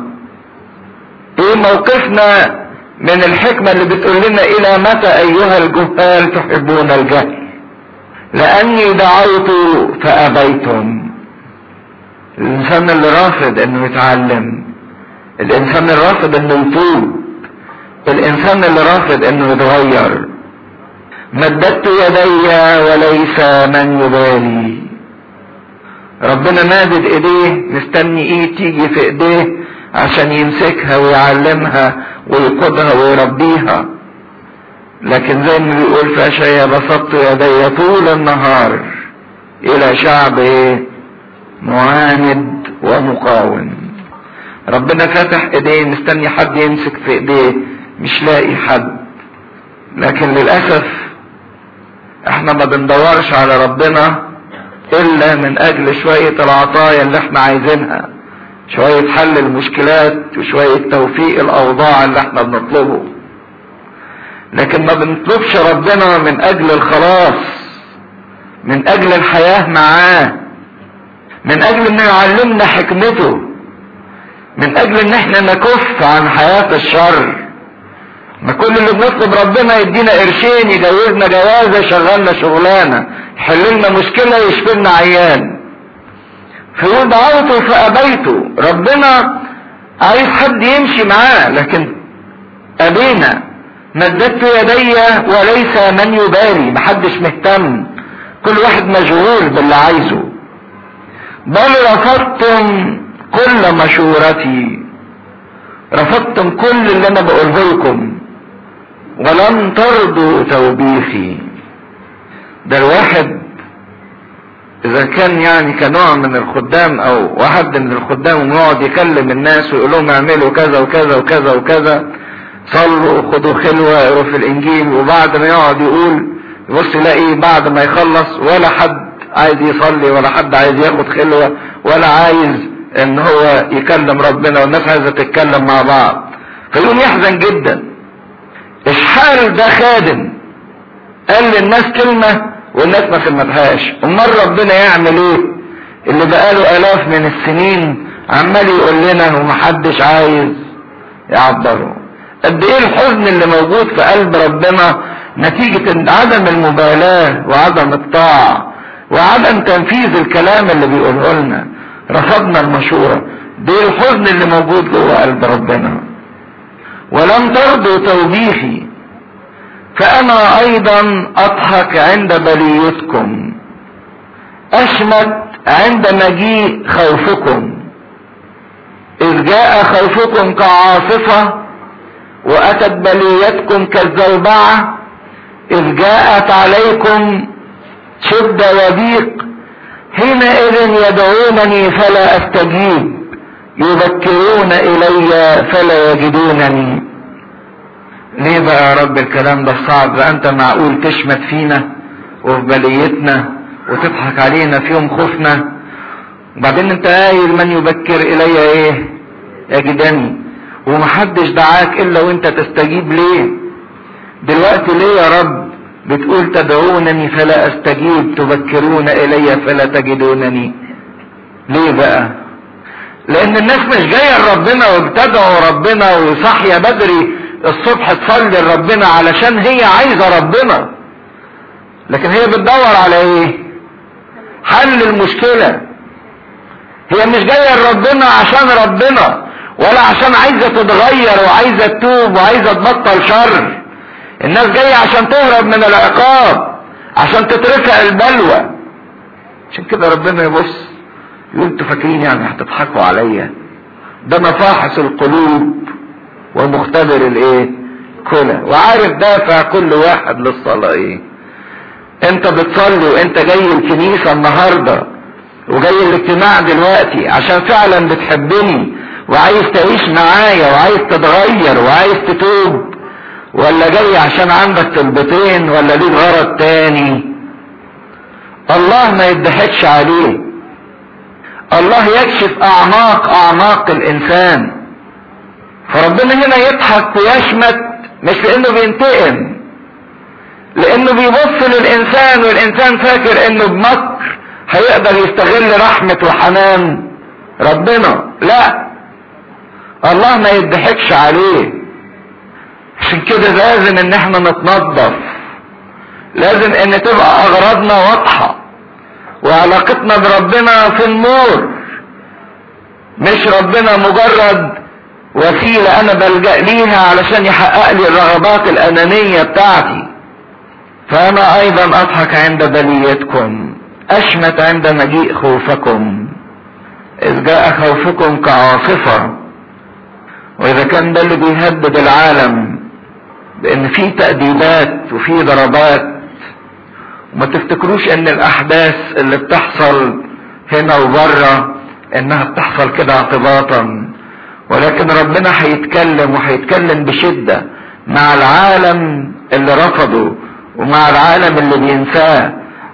ايه موقفنا من الحكمة اللي بتقول لنا الى متى ايها الجهال تحبون الجهل لاني دعوت فابيتم الانسان اللي رافض انه يتعلم الانسان الرافض انه يتوب الانسان اللي رافض انه يتغير مددت يدي وليس من يبالي ربنا مادد ايديه مستني ايه تيجي في ايديه عشان يمسكها ويعلمها ويقودها ويربيها لكن زي ما بيقول في اشعيا بسطت يدي طول النهار الى شعب ايه معاند ومقاوم ربنا فتح ايديه مستني حد يمسك في ايديه مش لاقي حد لكن للاسف احنا ما بندورش على ربنا الا من اجل شوية العطايا اللي احنا عايزينها شوية حل المشكلات وشوية توفيق الاوضاع اللي احنا بنطلبه لكن ما بنطلبش ربنا من اجل الخلاص من اجل الحياة معاه من اجل انه يعلمنا حكمته من اجل ان احنا نكف عن حياة الشر ما كل اللي بنطلب ربنا يدينا قرشين يجوزنا جوازة يشغلنا شغلانة يحل لنا مشكلة يشفي لنا عيان فيقول دعوته فأبيته ربنا عايز حد يمشي معاه لكن أبينا مددت يدي وليس من يبالي محدش مهتم كل واحد مشغول باللي عايزه بل رفضتم كل مشورتي رفضتم كل اللي انا بقوله لكم ولم ترضوا توبيخي ده الواحد اذا كان يعني كنوع من الخدام او واحد من الخدام يقعد يكلم الناس ويقول لهم اعملوا كذا وكذا وكذا وكذا صلوا خدوا خلوة اقروا في الانجيل وبعد ما يقعد يقول يبص يلاقي بعد ما يخلص ولا حد عايز يصلي ولا حد عايز ياخد خلوة ولا عايز ان هو يكلم ربنا والناس عايزة تتكلم مع بعض فيقوم يحزن جدا اشحال ده خادم قال للناس كلمة والناس ما سمتهاش امال ربنا يعمل ايه اللي بقاله الاف من السنين عمال يقول لنا ومحدش عايز يعبره قد ايه الحزن اللي موجود في قلب ربنا نتيجة عدم المبالاة وعدم الطاعة وعدم تنفيذ الكلام اللي بيقوله لنا رفضنا المشورة ده الحزن اللي موجود جوه قلب ربنا ولم ترضوا توبيخي فانا ايضا اضحك عند بليتكم اشمت عند مجيء خوفكم اذ جاء خوفكم كعاصفة واتت بليتكم كالزوبعة اذ جاءت عليكم شدة وضيق حينئذ يدعونني فلا استجيب يذكرون الي فلا يجدونني ليه بقى يا رب الكلام ده صعب بقى انت معقول تشمت فينا وفي بليتنا وتضحك علينا في يوم خوفنا وبعدين انت قايل من يبكر الي ايه يجدني ومحدش دعاك الا وانت تستجيب ليه دلوقتي ليه يا رب بتقول تدعونني فلا استجيب تبكرون الي فلا تجدونني ليه بقى لان الناس مش جايه لربنا وبتدعو ربنا وصاحيه بدري الصبح تصلي لربنا علشان هي عايزه ربنا لكن هي بتدور على ايه حل المشكله هي مش جايه لربنا عشان ربنا ولا عشان عايزه تتغير وعايزه تتوب وعايزه تبطل شر الناس جايه عشان تهرب من العقاب عشان تترفع البلوى عشان كده ربنا يبص يقول انتوا فاكرين يعني هتضحكوا عليا ده مفاحص القلوب ومختبر الايه كلى وعارف دافع كل واحد للصلاة ايه انت بتصلي وانت جاي الكنيسة النهاردة وجاي الاجتماع دلوقتي عشان فعلا بتحبني وعايز تعيش معايا وعايز تتغير وعايز تتوب ولا جاي عشان عندك طلبتين ولا ليك غرض تاني الله ما يضحكش عليه الله يكشف اعماق اعماق الانسان فربنا هنا يضحك ويشمت مش لانه بينتقم لانه بيبص للانسان والانسان فاكر انه بمكر هيقدر يستغل رحمة وحنان ربنا لا الله ما يضحكش عليه عشان كده لازم ان احنا نتنظف لازم ان تبقى اغراضنا واضحة وعلاقتنا بربنا في النور مش ربنا مجرد وسيلة انا بلجأ ليها علشان يحقق لي الرغبات الانانية بتاعتي فانا ايضا اضحك عند بليتكم اشمت عند مجيء خوفكم اذ جاء خوفكم كعاصفة واذا كان ده اللي بيهدد العالم بان في تأديبات وفي ضربات وما تفتكروش ان الاحداث اللي بتحصل هنا وبره انها بتحصل كده اعتباطا ولكن ربنا هيتكلم وهيتكلم بشدة مع العالم اللي رفضه ومع العالم اللي بينساه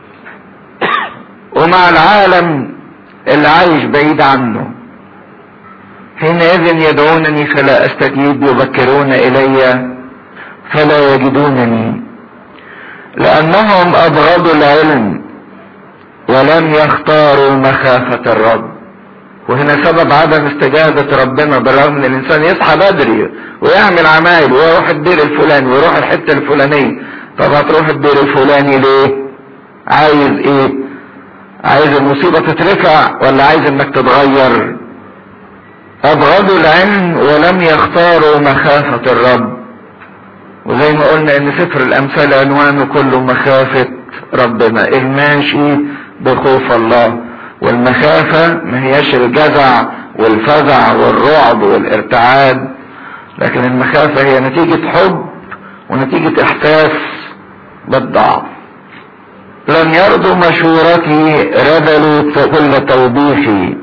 ومع العالم اللي عايش بعيد عنه حينئذ يدعونني فلا استجيب يبكرون الي فلا يجدونني لانهم ابغضوا العلم ولم يختاروا مخافة الرب وهنا سبب عدم استجابة ربنا بالرغم ان الانسان يصحى بدري ويعمل عمايل ويروح الدير الفلاني ويروح الحتة الفلانية طب هتروح الدير الفلاني ليه عايز ايه عايز المصيبة تترفع ولا عايز انك تتغير ابغضوا العلم ولم يختاروا مخافة الرب وزي ما قلنا ان سفر الامثال عنوانه كله مخافة ربنا الماشي بخوف الله والمخافة ما هياش الجزع والفزع والرعب والارتعاد لكن المخافة هي نتيجة حب ونتيجة احساس بالضعف لم يرضوا مشورتي رذلوا كل توبيخي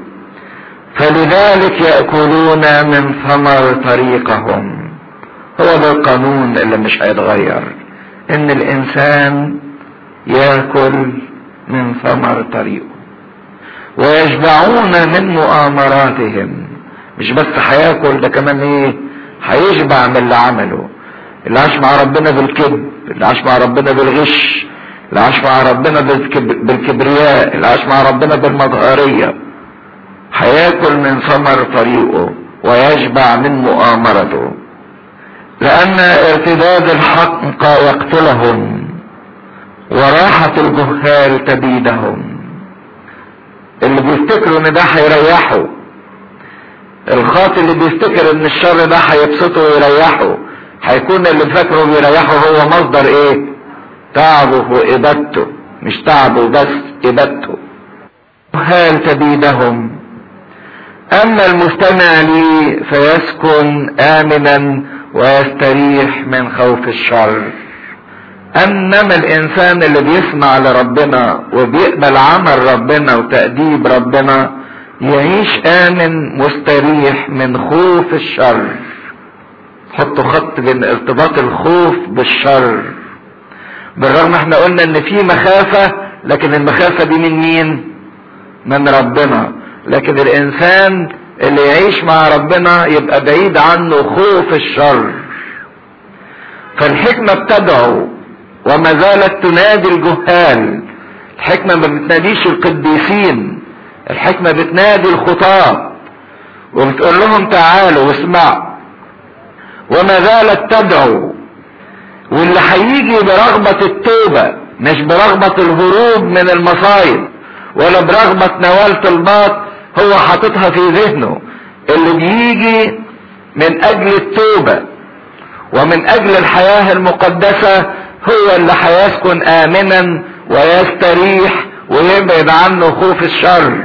فلذلك يأكلون من ثمر طريقهم هو ده القانون اللي مش هيتغير ان الانسان ياكل من ثمر طريقه ويشبعون من مؤامراتهم مش بس هياكل ده كمان ايه هيشبع من اللي عمله اللي عاش مع ربنا بالكذب اللي عاش مع ربنا بالغش اللي عاش مع ربنا بالكبرياء اللي عاش مع ربنا بالمظهرية هياكل من ثمر طريقه ويشبع من مؤامرته لأن ارتداد الحق يقتلهم وراحة الجهال تبيدهم اللي بيفتكروا ان ده هيريحه الخاطئ اللي بيفتكر ان الشر ده هيبسطه ويريحه هيكون اللي فاكره بيريحه هو مصدر ايه تعبه وابادته مش تعبه بس ابادته جهال تبيدهم اما المستمع لي فيسكن امنا ويستريح من خوف الشر انما الانسان اللي بيسمع لربنا وبيقبل عمل ربنا وتأديب ربنا يعيش امن مستريح من خوف الشر حطوا خط بين ارتباط الخوف بالشر بالرغم احنا قلنا ان في مخافة لكن المخافة دي من مين من ربنا لكن الانسان اللي يعيش مع ربنا يبقى بعيد عنه خوف الشر فالحكمة بتدعو وما زالت تنادي الجهال الحكمة ما بتناديش القديسين الحكمة بتنادي الخطاة وبتقول لهم تعالوا واسمعوا وما زالت تدعو واللي هيجي برغبة التوبة مش برغبة الهروب من المصايب ولا برغبة نوال طلبات هو حاططها في ذهنه اللي بيجي من اجل التوبة ومن اجل الحياة المقدسة هو اللي هيسكن امنا ويستريح ويبعد عنه خوف الشر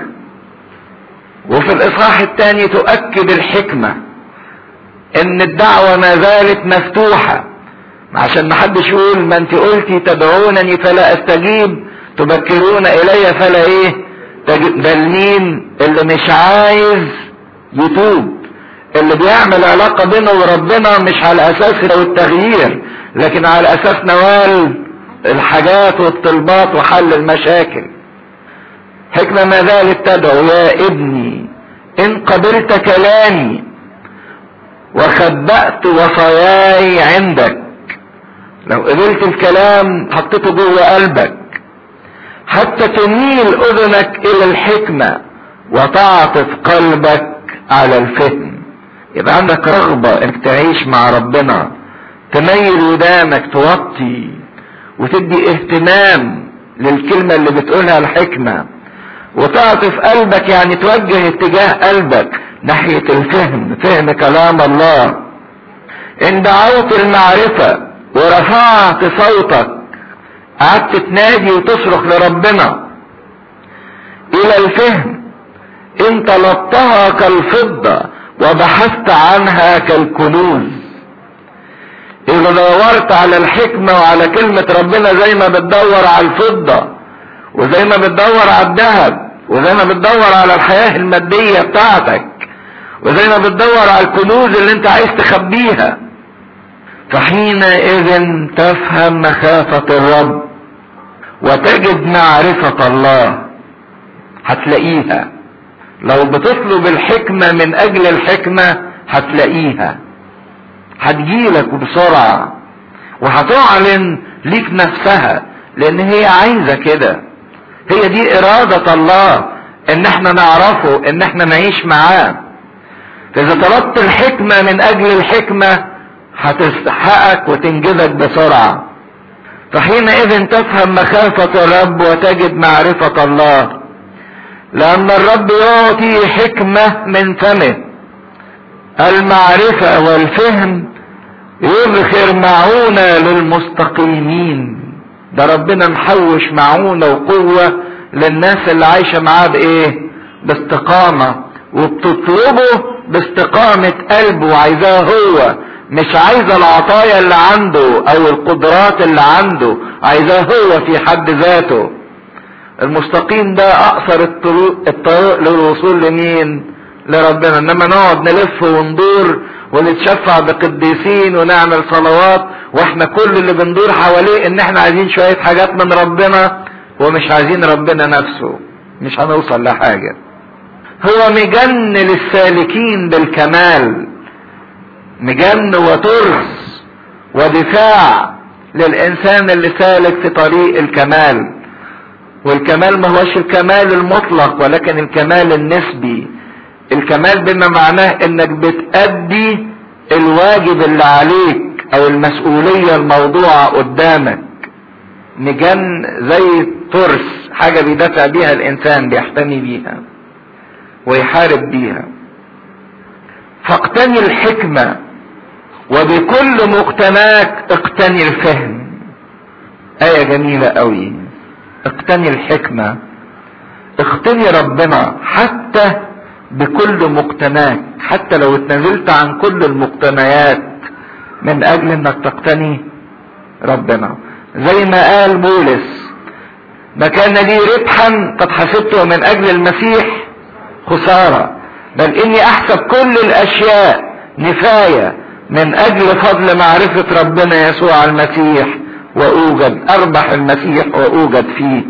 وفي الاصحاح الثاني تؤكد الحكمة ان الدعوة ما زالت مفتوحة عشان ما حدش يقول ما انت قلتي تدعونني فلا استجيب تبكرون الي فلا ايه ده مين اللي مش عايز يتوب اللي بيعمل علاقة بينه وربنا مش على اساس التغيير لكن على اساس نوال الحاجات والطلبات وحل المشاكل حكمة ما زالت تدعو يا ابني ان قبلت كلامي وخبأت وصاياي عندك لو قبلت الكلام حطيته جوه قلبك حتى تميل اذنك الى الحكمة وتعطف قلبك على الفهم يبقى عندك رغبة انك تعيش مع ربنا تميل ودانك توطي وتدي اهتمام للكلمة اللي بتقولها الحكمة وتعطف قلبك يعني توجه اتجاه قلبك ناحية الفهم فهم كلام الله ان دعوت المعرفة ورفعت صوتك قعدت تنادي وتصرخ لربنا الى الفهم ان طلبتها كالفضة وبحثت عنها كالكنوز اذا دورت على الحكمة وعلى كلمة ربنا زي ما بتدور على الفضة وزي ما بتدور على الذهب وزي ما بتدور على الحياة المادية بتاعتك وزي ما بتدور على الكنوز اللي انت عايز تخبيها فحينئذ تفهم مخافة الرب وتجد معرفة الله هتلاقيها لو بتطلب الحكمة من اجل الحكمة هتلاقيها هتجيلك بسرعة وهتعلن ليك نفسها لان هي عايزة كده هي دي ارادة الله ان احنا نعرفه ان احنا نعيش معاه فاذا طلبت الحكمة من اجل الحكمة هتستحقك وتنجزك بسرعة فحينئذ تفهم مخافة الرب وتجد معرفة الله لان الرب يعطي حكمة من فمه المعرفة والفهم يذخر معونة للمستقيمين ده ربنا محوش معونة وقوة للناس اللي عايشة معاه بايه باستقامة وبتطلبه باستقامة قلبه وعايزاه هو مش عايزة العطايا اللي عنده او القدرات اللي عنده عايزاه هو في حد ذاته المستقيم ده اقصر الطرق, الطرق للوصول لمين لربنا انما نقعد نلف وندور ونتشفع بقديسين ونعمل صلوات واحنا كل اللي بندور حواليه ان احنا عايزين شوية حاجات من ربنا ومش عايزين ربنا نفسه مش هنوصل لحاجة هو مجن للسالكين بالكمال مجن وترس ودفاع للانسان اللي سالك في طريق الكمال والكمال ما هوش الكمال المطلق ولكن الكمال النسبي الكمال بما معناه انك بتأدي الواجب اللي عليك او المسؤولية الموضوعة قدامك مجن زي ترس حاجة بيدافع بيها الانسان بيحتمي بيها ويحارب بيها فاقتني الحكمة وبكل مقتناك اقتني الفهم آية جميلة قوي اقتني الحكمة اقتني ربنا حتى بكل مقتناك حتى لو اتنزلت عن كل المقتنيات من اجل انك تقتني ربنا زي ما قال بولس ما كان لي ربحا قد حسبته من اجل المسيح خسارة بل اني احسب كل الاشياء نفاية من اجل فضل معرفة ربنا يسوع المسيح واوجد اربح المسيح واوجد فيه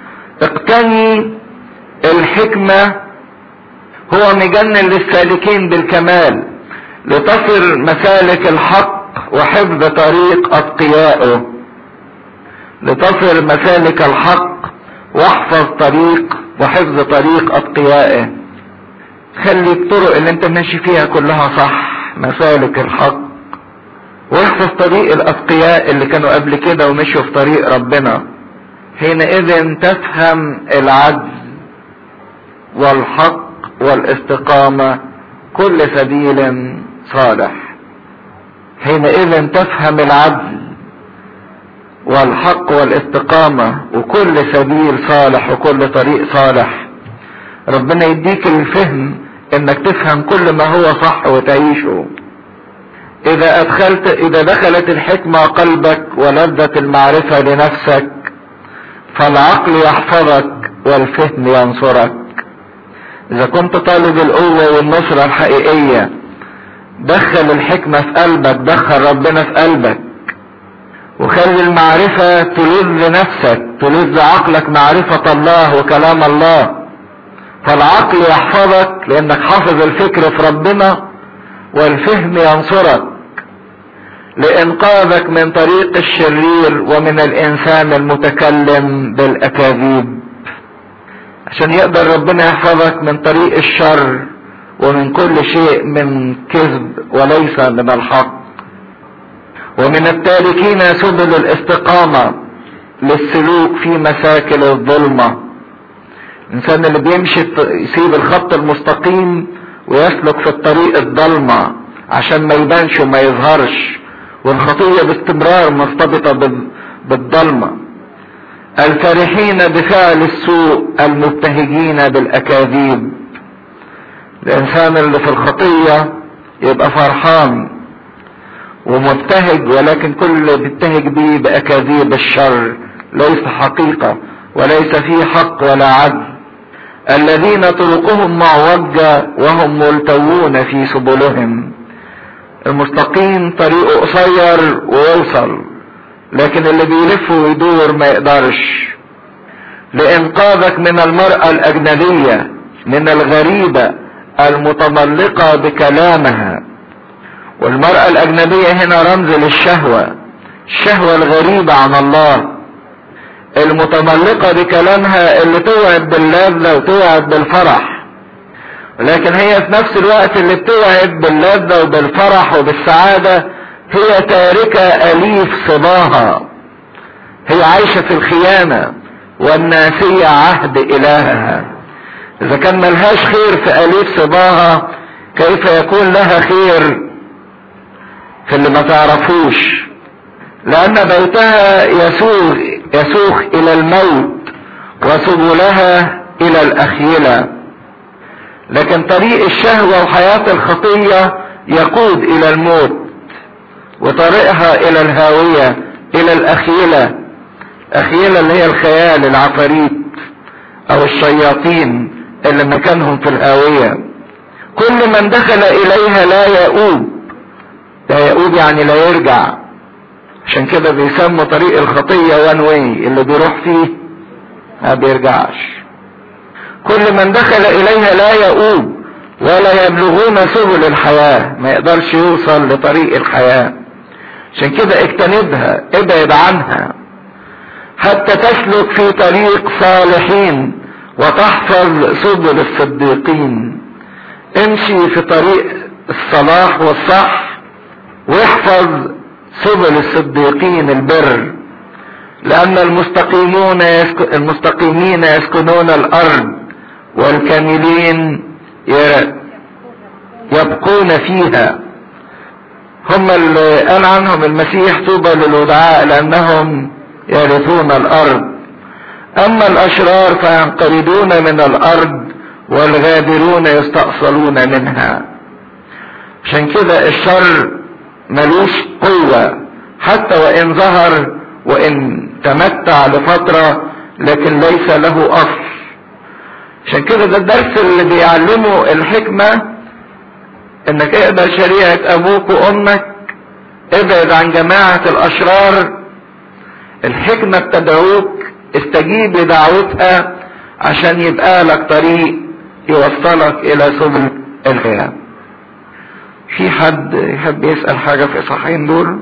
اقتني الحكمة هو مجنن للسالكين بالكمال لتصل مسالك الحق وحفظ طريق اتقيائه لتصل مسالك الحق واحفظ طريق وحفظ طريق اتقيائه خلي الطرق اللي انت ماشي فيها كلها صح مسالك الحق واحفظ طريق الاتقياء اللي كانوا قبل كده ومشوا في طريق ربنا حينئذ تفهم العدل والحق والاستقامة كل سبيل صالح حينئذ تفهم العدل والحق والاستقامة وكل سبيل صالح وكل طريق صالح ربنا يديك الفهم انك تفهم كل ما هو صح وتعيشه اذا ادخلت اذا دخلت الحكمة قلبك ولذة المعرفة لنفسك فالعقل يحفظك والفهم ينصرك اذا كنت طالب القوة والنصرة الحقيقية دخل الحكمة في قلبك دخل ربنا في قلبك وخلي المعرفة تلذ نفسك تلذ عقلك معرفة الله وكلام الله فالعقل يحفظك لانك حافظ الفكر في ربنا والفهم ينصرك لانقاذك من طريق الشرير ومن الانسان المتكلم بالاكاذيب عشان يقدر ربنا يحفظك من طريق الشر ومن كل شيء من كذب وليس من الحق ومن التاركين سبل الاستقامة للسلوك في مساكن الظلمة الانسان اللي بيمشي يسيب الخط المستقيم ويسلك في الطريق الضلمة عشان ما يبانش وما يظهرش والخطية باستمرار مرتبطة بالضلمة الفرحين بفعل السوء المبتهجين بالاكاذيب الانسان اللي في الخطية يبقى فرحان ومبتهج ولكن كل اللي بيبتهج بيه باكاذيب الشر ليس حقيقة وليس فيه حق ولا عدل الذين طرقهم معوجة وهم ملتوون في سبلهم المستقيم طريقه قصير ويوصل لكن اللي بيلف ويدور ما يقدرش لانقاذك من المرأة الاجنبية من الغريبة المتملقة بكلامها والمرأة الاجنبية هنا رمز للشهوة الشهوة الغريبة عن الله المتملقة بكلامها اللي توعد باللذة وتوعد بالفرح لكن هي في نفس الوقت اللي بتوعد باللذة وبالفرح وبالسعادة هي تاركة أليف صباها هي عايشة في الخيانة والناسية عهد إلهها إذا كان ملهاش خير في أليف صباها كيف يكون لها خير في اللي ما تعرفوش لأن بيتها يسوغ يسوق الى الموت وسبلها الى الاخيلة لكن طريق الشهوة وحياة الخطية يقود الى الموت وطريقها الى الهاوية الى الاخيلة اخيلة اللي هي الخيال العفاريت او الشياطين اللي مكانهم في الهاوية كل من دخل اليها لا يؤوب لا يؤوب يعني لا يرجع عشان كده بيسموا طريق الخطية وان واي اللي بيروح فيه ما بيرجعش كل من دخل اليها لا يؤوب ولا يبلغون سبل الحياة ما يقدرش يوصل لطريق الحياة عشان كده اجتنبها ابعد عنها حتى تسلك في طريق صالحين وتحفظ سبل الصديقين امشي في طريق الصلاح والصح واحفظ سبل الصديقين البر لأن المستقيمون يسك... المستقيمين يسكنون الأرض والكاملين يبقون فيها هم اللي قال عنهم المسيح طوبى للودعاء لأنهم يرثون الأرض أما الأشرار فينقرضون من الأرض والغادرون يستأصلون منها عشان كده الشر ملوش قوة حتى وإن ظهر وإن تمتع لفترة لكن ليس له أصل عشان كده ده الدرس اللي بيعلمه الحكمة انك اقبل شريعة ابوك وامك ابعد عن جماعة الاشرار الحكمة بتدعوك استجيب لدعوتها عشان يبقى لك طريق يوصلك الى سبل الخير في حد يحب يسأل حاجة في اصحاحين دول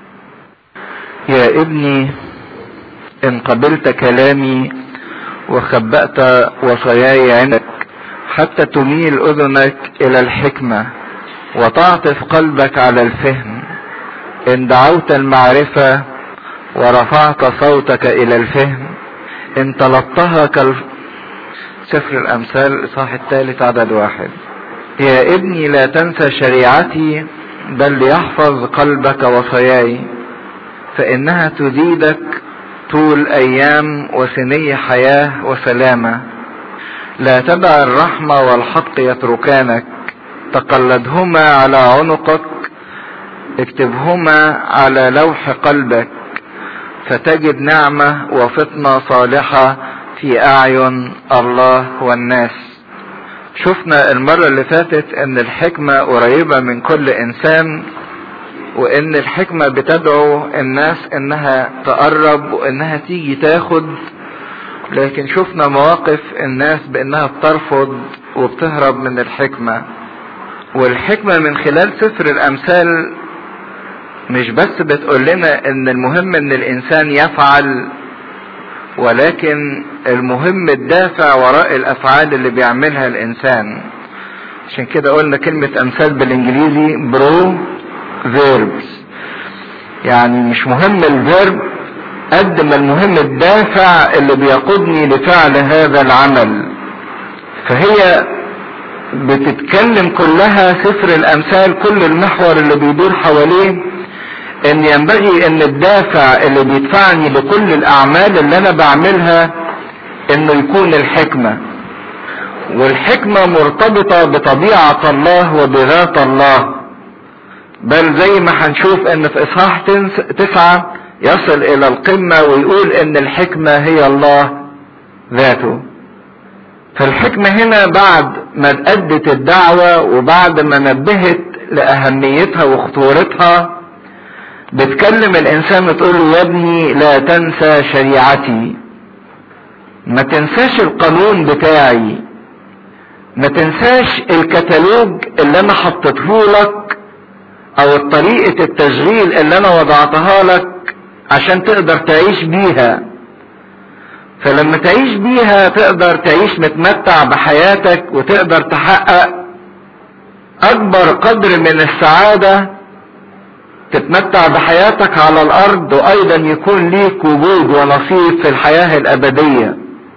يا ابني ان قبلت كلامي وخبأت وصاياي عندك حتى تميل اذنك الى الحكمة وتعطف قلبك على الفهم ان دعوت المعرفة ورفعت صوتك الى الفهم ان طلبتها كال سفر الامثال الاصحاح الثالث عدد واحد يا ابني لا تنسى شريعتي بل ليحفظ قلبك وصاياي فانها تزيدك طول ايام وسني حياة وسلامة لا تدع الرحمة والحق يتركانك تقلدهما على عنقك اكتبهما على لوح قلبك فتجد نعمة وفطنة صالحة في اعين الله والناس شفنا المرة اللي فاتت ان الحكمة قريبة من كل انسان وان الحكمة بتدعو الناس انها تقرب وانها تيجي تاخد لكن شفنا مواقف الناس بانها بترفض وبتهرب من الحكمة والحكمة من خلال سفر الامثال مش بس بتقول لنا ان المهم ان الانسان يفعل ولكن المهم الدافع وراء الافعال اللي بيعملها الانسان عشان كده قلنا كلمة امثال بالانجليزي برو فيربس يعني مش مهم الفيرب قد ما المهم الدافع اللي بيقودني لفعل هذا العمل فهي بتتكلم كلها سفر الامثال كل المحور اللي بيدور حواليه ان ينبغي ان الدافع اللي بيدفعني لكل الاعمال اللي انا بعملها انه يكون الحكمة والحكمة مرتبطة بطبيعة الله وبذات الله بل زي ما هنشوف ان في اصحاح تسعة يصل الى القمة ويقول ان الحكمة هي الله ذاته فالحكمة هنا بعد ما ادت الدعوة وبعد ما نبهت لاهميتها وخطورتها بتكلم الانسان وتقول له يا ابني لا تنسى شريعتي ما تنساش القانون بتاعي ما تنساش الكتالوج اللي انا حطيته لك او طريقة التشغيل اللي انا وضعتها لك عشان تقدر تعيش بيها فلما تعيش بيها تقدر تعيش متمتع بحياتك وتقدر تحقق اكبر قدر من السعادة تتمتع بحياتك على الارض وايضا يكون ليك وجود ونصيب في الحياة الابدية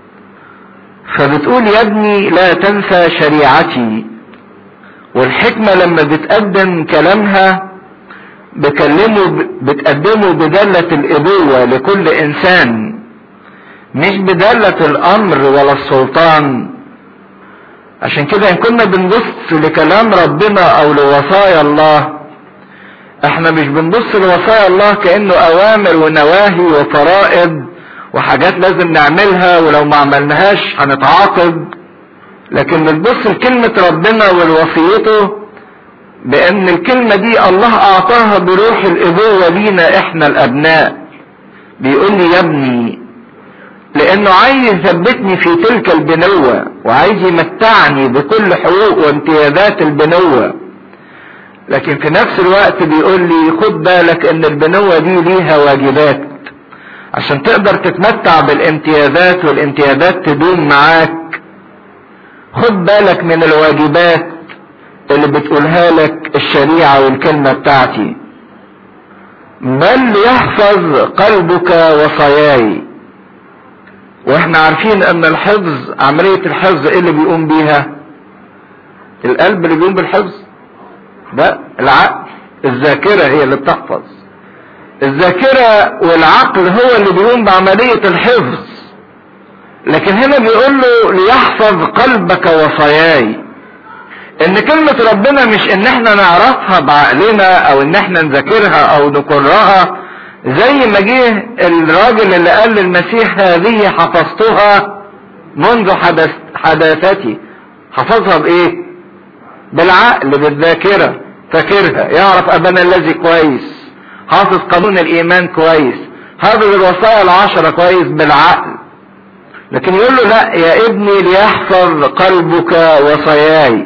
فبتقول يا ابني لا تنسى شريعتي والحكمة لما بتقدم كلامها بكلمه بتقدمه بدالة الابوة لكل انسان مش بدالة الامر ولا السلطان عشان كده ان كنا بنبص لكلام ربنا او لوصايا الله احنا مش بنبص لوصايا الله كانه اوامر ونواهي وفرائض وحاجات لازم نعملها ولو ما عملناهاش هنتعاقب لكن بنبص لكلمة ربنا والوصيته بان الكلمة دي الله اعطاها بروح الابوة لينا احنا الابناء بيقول لي يا ابني لانه عايز يثبتني في تلك البنوة وعايز يمتعني بكل حقوق وامتيازات البنوة لكن في نفس الوقت بيقول لي خد بالك ان البنوة دي ليها واجبات عشان تقدر تتمتع بالامتيازات والامتيازات تدوم معاك خد بالك من الواجبات اللي بتقولها لك الشريعة والكلمة بتاعتي بل يحفظ قلبك وصاياي واحنا عارفين ان الحفظ عملية الحفظ ايه اللي بيقوم بيها القلب اللي بيقوم بالحفظ ده العقل الذاكرة هي اللي بتحفظ الذاكرة والعقل هو اللي بيقوم بعملية الحفظ لكن هنا بيقول له ليحفظ قلبك وصاياي ان كلمة ربنا مش ان احنا نعرفها بعقلنا او ان احنا نذاكرها او نقرها زي ما جه الراجل اللي قال للمسيح هذه حفظتها منذ حدث حداثتي حفظها بايه بالعقل بالذاكرة فاكرها يعرف ابانا الذي كويس حافظ قانون الايمان كويس حافظ الوصايا العشرة كويس بالعقل لكن يقول له لا يا ابني ليحفظ قلبك وصاياي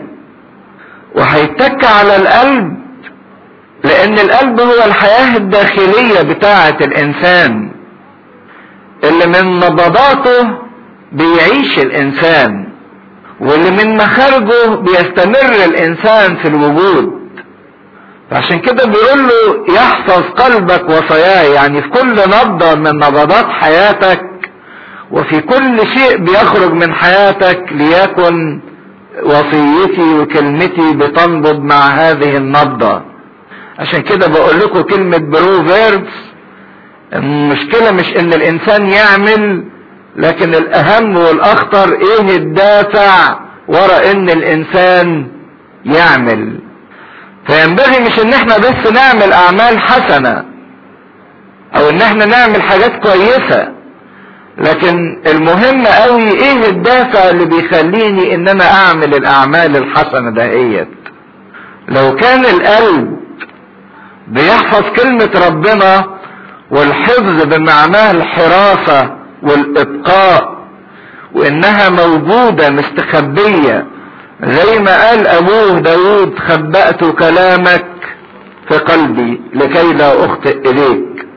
وهيتك على القلب لان القلب هو الحياة الداخلية بتاعة الانسان اللي من نبضاته بيعيش الانسان واللي من مخارجه بيستمر الانسان في الوجود عشان كده بيقول له يحفظ قلبك وصاياي يعني في كل نبضة من نبضات حياتك وفي كل شيء بيخرج من حياتك ليكن وصيتي وكلمتي بتنبض مع هذه النبضة عشان كده بقول لكم كلمة بروفيربس المشكلة مش ان الانسان يعمل لكن الاهم والاخطر ايه الدافع ورا ان الانسان يعمل فينبغي مش ان احنا بس نعمل اعمال حسنة او ان احنا نعمل حاجات كويسة لكن المهم قوي ايه الدافع اللي بيخليني ان انا اعمل الاعمال الحسنة دهيت لو كان القلب بيحفظ كلمة ربنا والحفظ بمعناه الحراسة والابقاء وانها موجودة مستخبية زي ما قال ابوه داود خبأت كلامك في قلبي لكي لا اخطئ اليك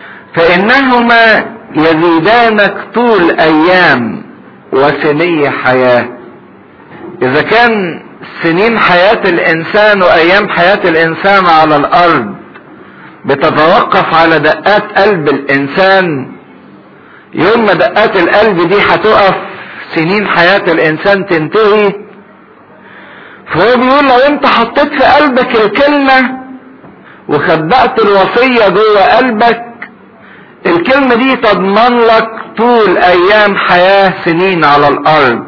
فانهما يزيدانك طول ايام وسني حياة اذا كان سنين حياة الانسان وايام حياة الانسان على الارض بتتوقف على دقات قلب الانسان يوم ما دقات القلب دي هتقف سنين حياة الانسان تنتهي فهو بيقول لو انت حطيت في قلبك الكلمة وخبأت الوصية جوه قلبك الكلمة دي تضمن لك طول ايام حياة سنين على الارض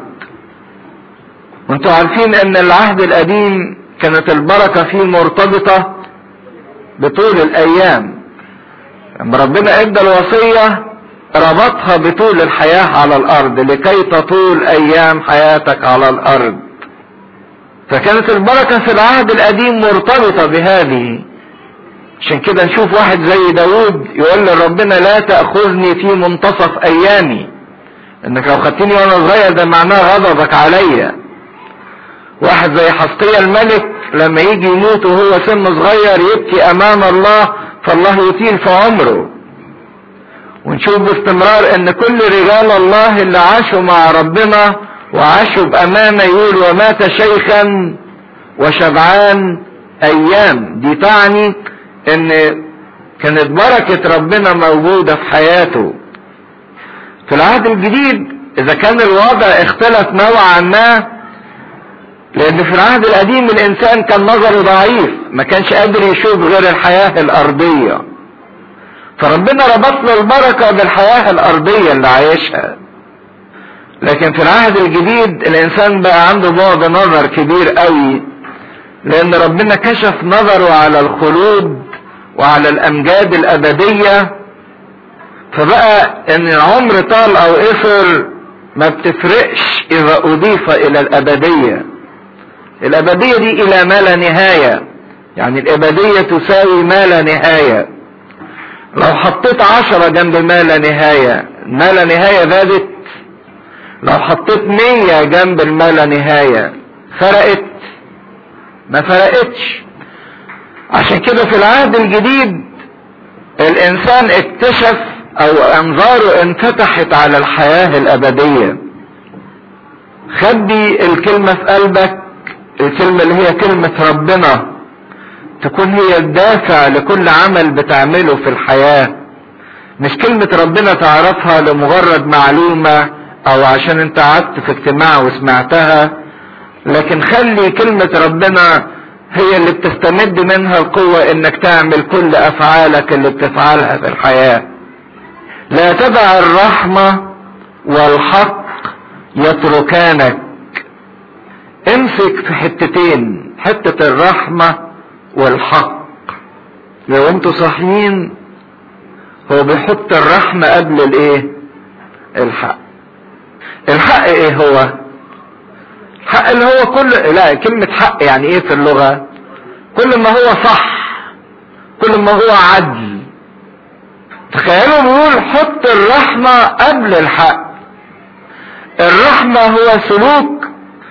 وانتوا عارفين ان العهد القديم كانت البركة فيه مرتبطة بطول الايام لما ربنا ادى الوصية ربطها بطول الحياة على الارض لكي تطول ايام حياتك على الارض فكانت البركة في العهد القديم مرتبطة بهذه عشان كده نشوف واحد زي داود يقول لربنا لا تأخذني في منتصف ايامي انك لو خدتني وانا صغير ده معناه غضبك عليا واحد زي حسقية الملك لما يجي يموت وهو سن صغير يبكي امام الله فالله يطيل في عمره ونشوف باستمرار ان كل رجال الله اللي عاشوا مع ربنا وعاشوا بامانة يقول ومات شيخا وشبعان ايام دي تعني ان كانت بركة ربنا موجودة في حياته في العهد الجديد اذا كان الوضع اختلف نوعا ما لان في العهد القديم الانسان كان نظره ضعيف ما كانش قادر يشوف غير الحياة الارضية فربنا ربط له البركة بالحياة الارضية اللي عايشها لكن في العهد الجديد الانسان بقى عنده بعد نظر كبير قوي لان ربنا كشف نظره على الخلود وعلى الامجاد الابدية فبقى ان العمر طال او قصر ما بتفرقش اذا اضيف الى الابدية الابدية دي الى ما لا نهاية يعني الابدية تساوي ما لا نهاية لو حطيت عشرة جنب ما لا نهاية ما لا نهاية زادت لو حطيت مية جنب الما لا نهاية فرقت ما فرقتش عشان كده في العهد الجديد الانسان اكتشف او انظاره انفتحت على الحياة الابدية خبي الكلمة في قلبك الكلمة اللي هي كلمة ربنا تكون هي الدافع لكل عمل بتعمله في الحياة مش كلمة ربنا تعرفها لمجرد معلومة او عشان انت قعدت في اجتماع وسمعتها لكن خلي كلمة ربنا هي اللي بتستمد منها القوة انك تعمل كل افعالك اللي بتفعلها في الحياة لا تدع الرحمة والحق يتركانك امسك في حتتين حتة الرحمة والحق لو انتوا صاحيين هو بيحط الرحمة قبل الايه الحق الحق ايه هو الحق اللي هو كل لا كلمة حق يعني ايه في اللغة كل ما هو صح كل ما هو عدل تخيلوا بيقول حط الرحمة قبل الحق الرحمة هو سلوك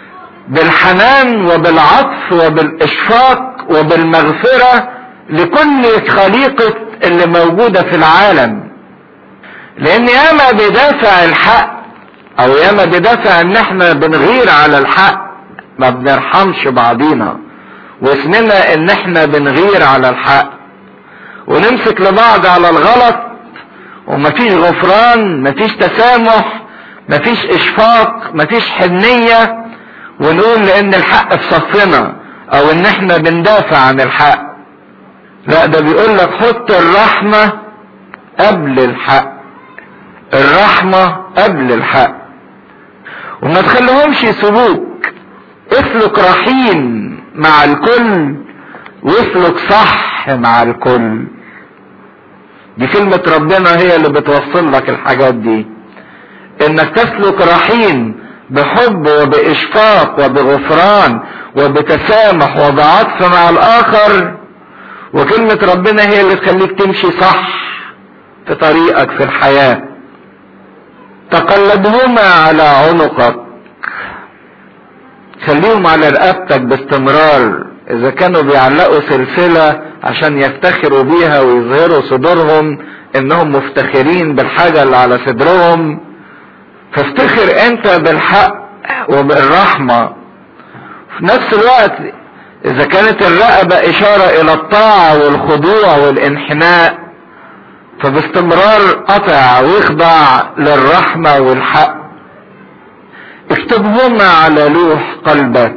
بالحنان وبالعطف وبالاشفاق وبالمغفرة لكل خليقة اللي موجودة في العالم لان ياما بدافع الحق او ياما بدافع ان احنا بنغير على الحق ما بنرحمش بعضينا واسمنا ان احنا بنغير على الحق ونمسك لبعض على الغلط ومفيش غفران مفيش تسامح مفيش اشفاق مفيش حنية ونقول لان الحق في صفنا او ان احنا بندافع عن الحق لا ده بيقول لك حط الرحمة قبل الحق الرحمة قبل الحق وما تخليهمش يسيبوك اسلك رحيم مع الكل واسلك صح مع الكل دي كلمة ربنا هي اللي بتوصل لك الحاجات دي انك تسلك رحيم بحب وباشفاق وبغفران وبتسامح وبعطف مع الاخر وكلمة ربنا هي اللي تخليك تمشي صح في طريقك في الحياة تقلبهما على عنقك خليهم على رقبتك باستمرار اذا كانوا بيعلقوا سلسلة عشان يفتخروا بيها ويظهروا صدورهم انهم مفتخرين بالحاجة اللي على صدرهم فافتخر انت بالحق وبالرحمة في نفس الوقت اذا كانت الرقبة اشارة الى الطاعة والخضوع والانحناء فباستمرار قطع واخضع للرحمة والحق اكتبهما على لوح قلبك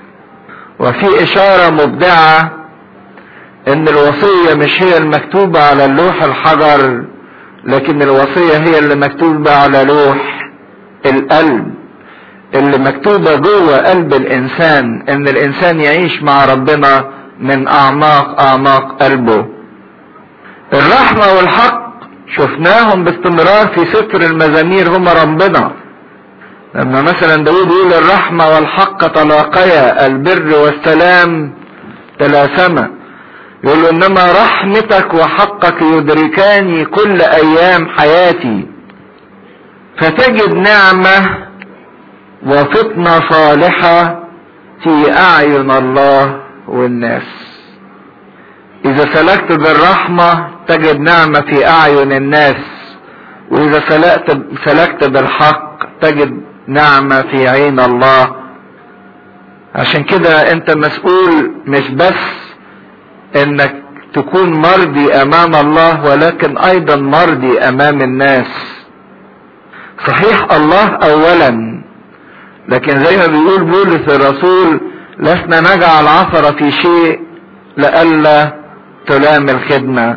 وفي اشارة مبدعة ان الوصية مش هي المكتوبة على اللوح الحجر لكن الوصية هي اللي مكتوبة على لوح القلب اللي مكتوبة جوه قلب الانسان ان الانسان يعيش مع ربنا من اعماق اعماق قلبه الرحمة والحق شفناهم باستمرار في ستر المزامير هما ربنا لما مثلا داود يقول الرحمة والحق تلاقيا البر والسلام تلاسما يقول انما رحمتك وحقك يدركاني كل ايام حياتي فتجد نعمة وفطنة صالحة في اعين الله والناس اذا سلكت بالرحمة تجد نعمة في اعين الناس واذا سلكت, سلكت بالحق تجد نعمة في عين الله عشان كده انت مسؤول مش بس انك تكون مرضي امام الله ولكن ايضا مرضي امام الناس صحيح الله اولا لكن زي ما بيقول بولس الرسول لسنا نجعل عثرة في شيء لئلا تلام الخدمة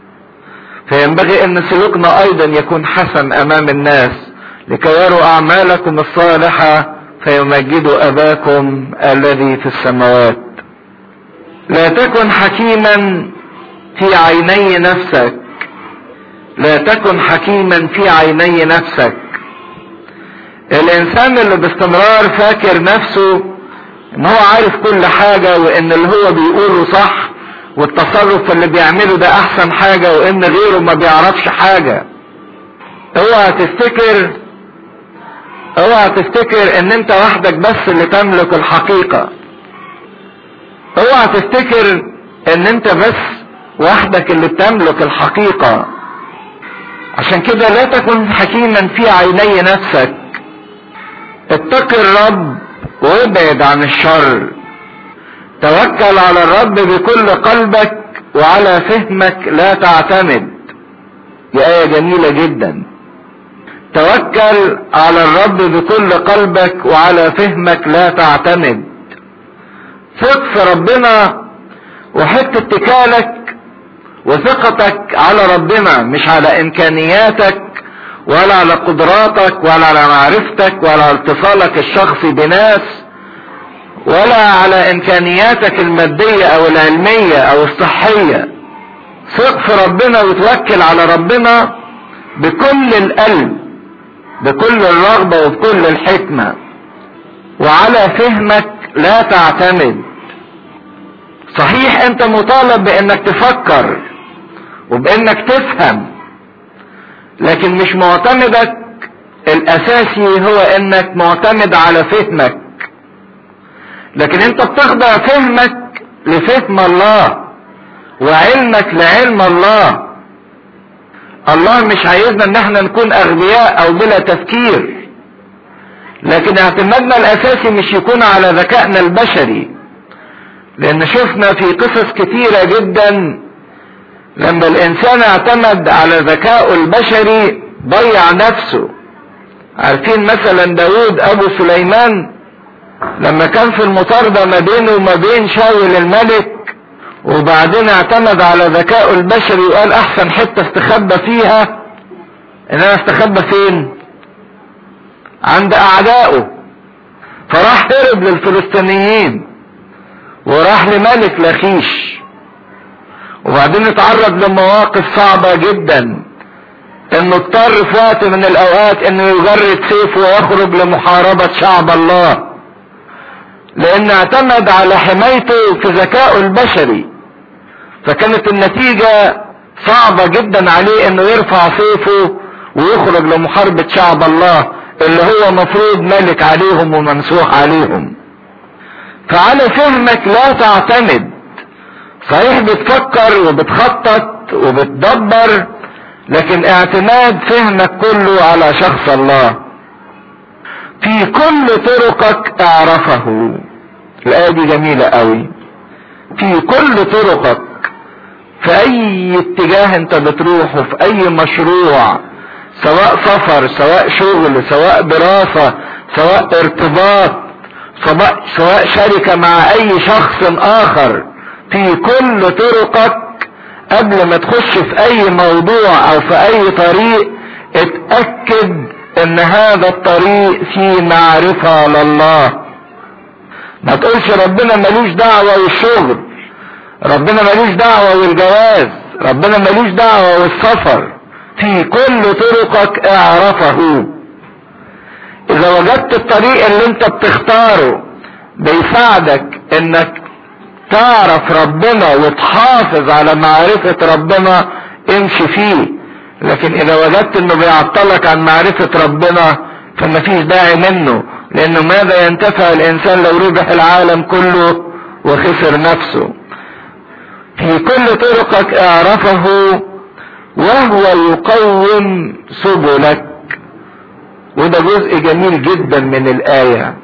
فينبغي ان سلوكنا ايضا يكون حسن امام الناس لكي يروا اعمالكم الصالحة فيمجدوا اباكم الذي في السماوات لا تكن حكيما في عيني نفسك لا تكن حكيما في عيني نفسك الانسان اللي باستمرار فاكر نفسه ان هو عارف كل حاجة وان اللي هو بيقوله صح والتصرف اللي بيعمله ده احسن حاجة وان غيره ما بيعرفش حاجة اوعى تفتكر اوعى تفتكر ان انت وحدك بس اللي تملك الحقيقة اوعى تفتكر ان انت بس وحدك اللي بتملك الحقيقة عشان كده لا تكن حكيما في عيني نفسك اتق الرب وابعد عن الشر توكل على الرب بكل قلبك وعلى فهمك لا تعتمد دي آية جميلة جدا توكل على الرب بكل قلبك وعلى فهمك لا تعتمد ثق في ربنا وحط اتكالك وثقتك على ربنا مش على امكانياتك ولا على قدراتك ولا على معرفتك ولا على اتصالك الشخصي بناس ولا على امكانياتك المادية او العلمية او الصحية ثق في ربنا وتوكل على ربنا بكل القلب بكل الرغبة وبكل الحكمة وعلى فهمك لا تعتمد صحيح انت مطالب بانك تفكر وبانك تفهم لكن مش معتمدك الاساسي هو انك معتمد على فهمك لكن انت بتخضع فهمك لفهم الله وعلمك لعلم الله الله مش عايزنا ان احنا نكون اغبياء او بلا تفكير لكن اعتمادنا الاساسي مش يكون على ذكائنا البشري لان شفنا في قصص كتيرة جدا لما الانسان اعتمد على ذكائه البشري ضيع نفسه عارفين مثلا داود ابو سليمان لما كان في المطاردة ما بينه وما بين شاول الملك وبعدين اعتمد على ذكائه البشري وقال احسن حتة استخبى فيها ان انا استخبى فين عند اعدائه فراح هرب للفلسطينيين وراح لملك لخيش وبعدين اتعرض لمواقف صعبة جدا انه اضطر في وقت من الاوقات انه يجرد سيفه ويخرج لمحاربة شعب الله لان اعتمد على حمايته في ذكائه البشري فكانت النتيجة صعبة جدا عليه انه يرفع سيفه ويخرج لمحاربة شعب الله اللي هو مفروض ملك عليهم وممسوح عليهم فعلى فهمك لا تعتمد صحيح بتفكر وبتخطط وبتدبر لكن اعتماد فهمك كله على شخص الله في كل طرقك اعرفه الآية دي جميلة قوي في كل طرقك في اي اتجاه انت بتروحه في اي مشروع سواء سفر سواء شغل سواء دراسة سواء ارتباط سواء, سواء شركة مع اي شخص اخر في كل طرقك قبل ما تخش في اي موضوع او في اي طريق اتأكد ان هذا الطريق فيه معرفة لله ما تقولش ربنا ملوش دعوة والشغل ربنا ملوش دعوة والجواز ربنا ملوش دعوة والسفر في كل طرقك اعرفه اذا وجدت الطريق اللي انت بتختاره بيساعدك انك تعرف ربنا وتحافظ على معرفة ربنا امشي فيه لكن اذا وجدت انه بيعطلك عن معرفة ربنا فما فيش داعي منه لانه ماذا ينتفع الانسان لو ربح العالم كله وخسر نفسه في كل طرقك اعرفه وهو يقوم سبلك وده جزء جميل جدا من الآية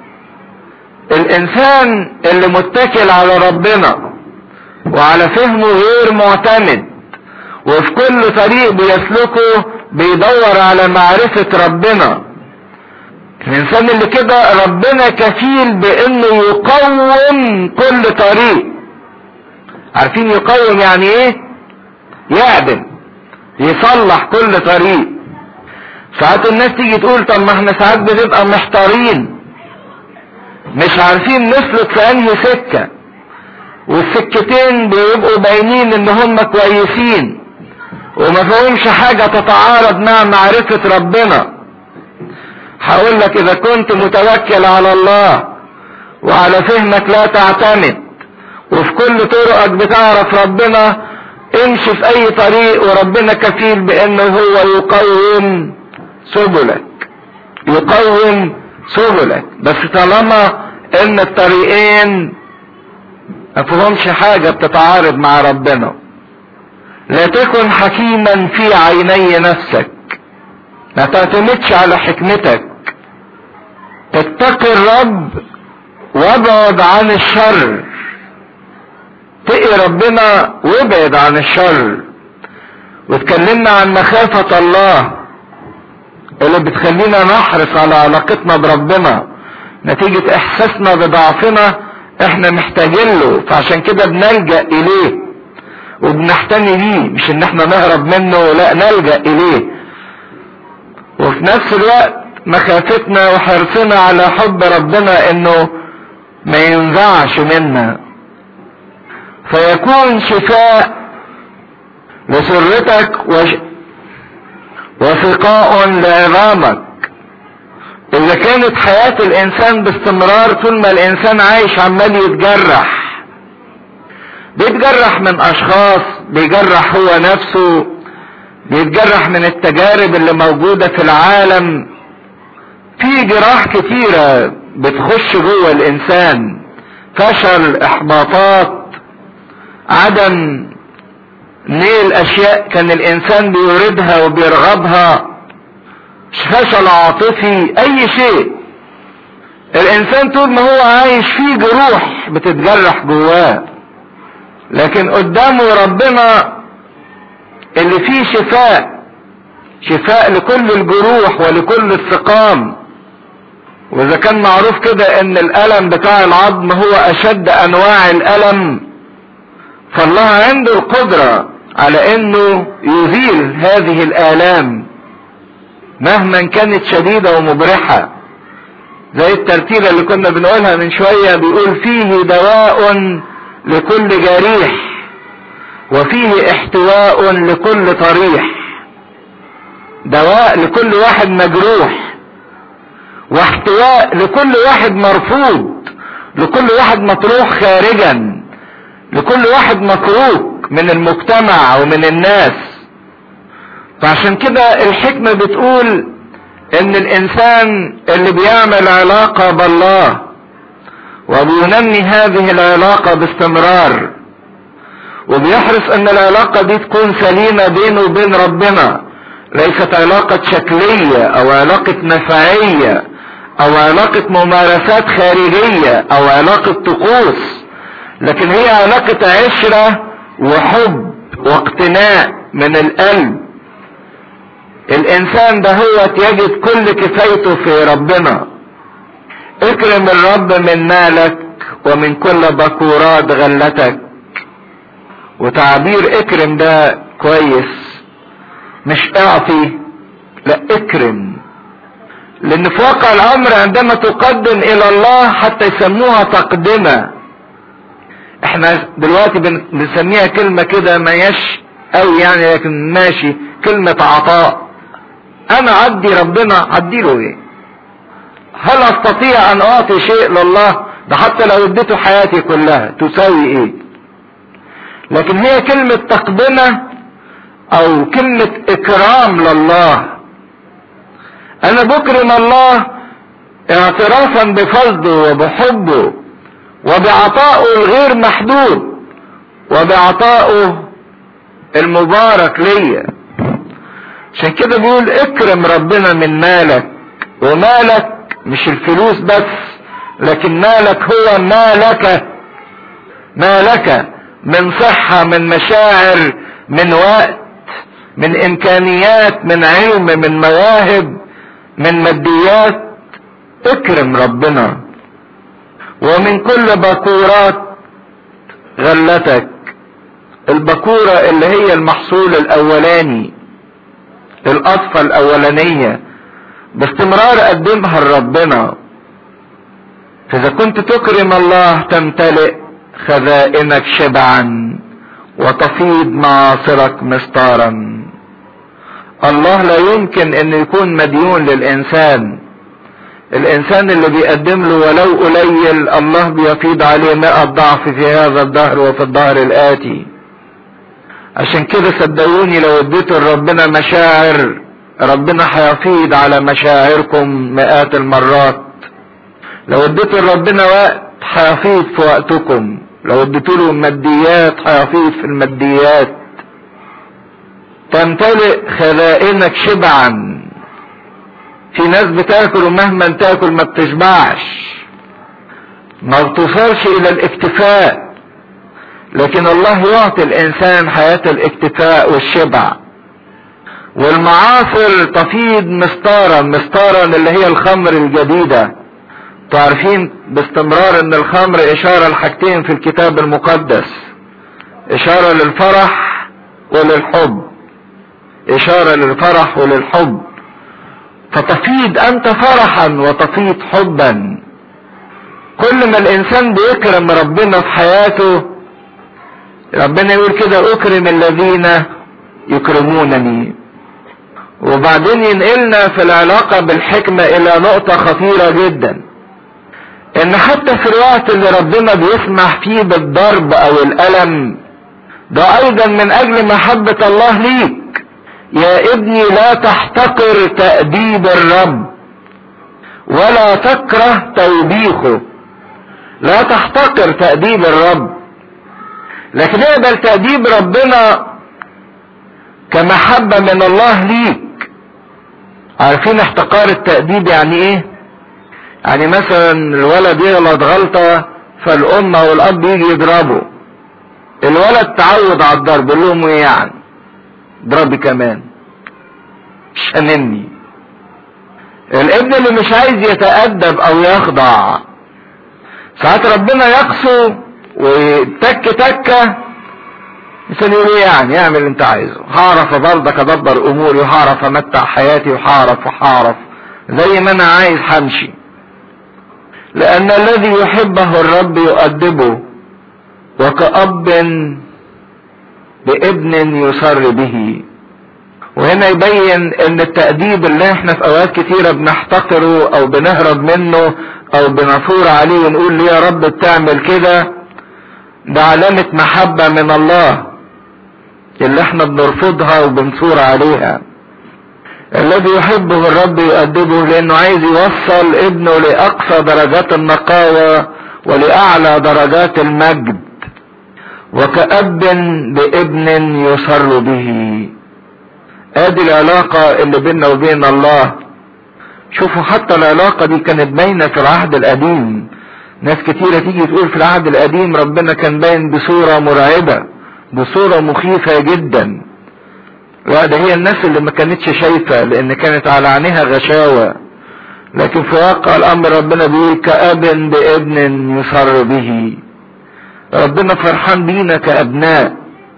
الإنسان اللي متكل على ربنا وعلى فهمه غير معتمد وفي كل طريق بيسلكه بيدور على معرفة ربنا الإنسان اللي كده ربنا كفيل بإنه يقوم كل طريق عارفين يقوم يعني إيه؟ يعدل يصلح كل طريق ساعات الناس تيجي تقول طب ما احنا ساعات بنبقى محتارين مش عارفين نسلك في انهي سكة والسكة سكتين بيبقوا باينين ان هم كويسين وما فيهمش حاجة تتعارض مع معرفة ربنا هقول لك اذا كنت متوكل على الله وعلى فهمك لا تعتمد وفي كل طرقك بتعرف ربنا امشي في اي طريق وربنا كفيل بانه هو يقوم سبلك يقوم سبلك بس طالما ان الطريقين ما فيهمش حاجة بتتعارض مع ربنا لا تكن حكيما في عيني نفسك ما تعتمدش على حكمتك اتقي الرب وابعد عن الشر اتقي ربنا وابعد عن الشر واتكلمنا عن مخافة الله اللي بتخلينا نحرص على علاقتنا بربنا نتيجة احساسنا بضعفنا احنا محتاجين له فعشان كده بنلجأ اليه وبنحتمي بيه مش ان احنا نهرب منه لا نلجأ اليه وفي نفس الوقت مخافتنا وحرصنا على حب ربنا انه ما ينزعش منا فيكون شفاء لسرتك وش... وسقاء لعظامك اذا كانت حياة الانسان باستمرار طول ما الانسان عايش عمال يتجرح بيتجرح من اشخاص بيجرح هو نفسه بيتجرح من التجارب اللي موجودة في العالم في جراح كتيرة بتخش جوه الانسان فشل احباطات عدم نيل اشياء كان الانسان بيوردها وبيرغبها فشل عاطفي اي شيء الانسان طول ما هو عايش فيه جروح بتتجرح جواه لكن قدامه ربنا اللي فيه شفاء شفاء لكل الجروح ولكل السقام واذا كان معروف كده ان الالم بتاع العظم هو اشد انواع الالم فالله عنده القدرة على انه يزيل هذه الالام مهما كانت شديدة ومبرحة زي الترتيبة اللي كنا بنقولها من شوية بيقول فيه دواء لكل جريح وفيه احتواء لكل طريح دواء لكل واحد مجروح واحتواء لكل واحد مرفوض لكل واحد مطروح خارجا لكل واحد متروك من المجتمع ومن الناس فعشان كده الحكمة بتقول ان الانسان اللي بيعمل علاقة بالله وبينمي هذه العلاقة باستمرار وبيحرص ان العلاقة دي تكون سليمة بينه وبين ربنا ليست علاقة شكلية او علاقة نفعية او علاقة ممارسات خارجية او علاقة طقوس لكن هي علاقة عشرة وحب واقتناء من القلب الانسان ده هو يجد كل كفايته في ربنا اكرم الرب من مالك ومن كل بكورات غلتك وتعبير اكرم ده كويس مش اعطي لا اكرم لان في واقع الامر عندما تقدم الى الله حتى يسموها تقدمه احنا دلوقتي بنسميها كلمة كده ما يش قوي يعني لكن ماشي كلمة عطاء انا عدي ربنا اديله ايه هل استطيع ان اعطي شيء لله ده حتى لو اديته حياتي كلها تساوي ايه لكن هي كلمة تقدمة او كلمة اكرام لله انا بكرم الله اعترافا بفضله وبحبه وبعطائه الغير محدود وبعطائه المبارك ليا عشان كده بيقول اكرم ربنا من مالك ومالك مش الفلوس بس لكن مالك هو ما لك ما لك من صحة من مشاعر من وقت من امكانيات من علم من مواهب من ماديات اكرم ربنا ومن كل بكورات غلتك البكورة اللي هي المحصول الاولاني القصفة الاولانية باستمرار قدمها لربنا فاذا كنت تكرم الله تمتلئ خزائنك شبعا وتفيض معاصرك مستارا الله لا يمكن ان يكون مديون للانسان الانسان اللي بيقدم له ولو قليل الله بيفيض عليه مئة ضعف في هذا الدهر وفي الدهر الاتي عشان كده صدقوني لو اديتوا لربنا مشاعر ربنا هيفيض على مشاعركم مئات المرات لو اديتوا لربنا وقت هيفيض في وقتكم لو اديتوا له ماديات هيفيض في الماديات تمتلئ خزائنك شبعا في ناس بتاكل ومهما تاكل ما بتشبعش ما بتوصلش الى الاكتفاء لكن الله يعطي الانسان حياة الاكتفاء والشبع والمعاصر تفيض مستارا مستارا اللي هي الخمر الجديدة تعرفين باستمرار ان الخمر اشارة لحاجتين في الكتاب المقدس اشارة للفرح وللحب اشارة للفرح وللحب فتفيض انت فرحا وتفيض حبا كل ما الانسان بيكرم ربنا في حياته ربنا يقول كده اكرم الذين يكرمونني وبعدين ينقلنا في العلاقة بالحكمة الى نقطة خطيرة جدا ان حتى في الوقت اللي ربنا بيسمح فيه بالضرب او الالم ده ايضا من اجل محبة الله ليك يا ابني لا تحتقر تأديب الرب ولا تكره توبيخه لا تحتقر تأديب الرب لكن اقبل تأديب ربنا كمحبة من الله ليك عارفين احتقار التأديب يعني ايه يعني مثلا الولد يغلط غلطة فالأم أو الأب يجي يضربه الولد تعود على الضرب يقول لهم ايه يعني ضربي كمان شنني الابن اللي مش عايز يتأدب او يخضع ساعات ربنا يقسو ويتك تكة مثل يقول ايه يعني اعمل اللي انت عايزه هعرف برضك ادبر اموري وهعرف امتع حياتي وهعرف وهعرف زي ما انا عايز همشي لان الذي يحبه الرب يؤدبه وكأب بابن يسر به وهنا يبين ان التأديب اللي احنا في اوقات كتيرة بنحتقره او بنهرب منه او بنثور عليه ونقول ليه يا رب بتعمل كده ده علامة محبة من الله اللي احنا بنرفضها وبنثور عليها الذي يحبه الرب يؤدبه لانه عايز يوصل ابنه لاقصى درجات النقاوة ولاعلى درجات المجد وكأب بابن يسر به ادي العلاقة اللي بيننا وبين الله شوفوا حتى العلاقة دي كانت باينة في العهد القديم ناس كتيرة تيجي تقول في العهد القديم ربنا كان باين بصورة مرعبة بصورة مخيفة جدا لا ده هي الناس اللي ما كانتش شايفة لان كانت على عينيها غشاوة لكن في واقع الامر ربنا بيقول كأب بابن يسر به ربنا فرحان بينا كابناء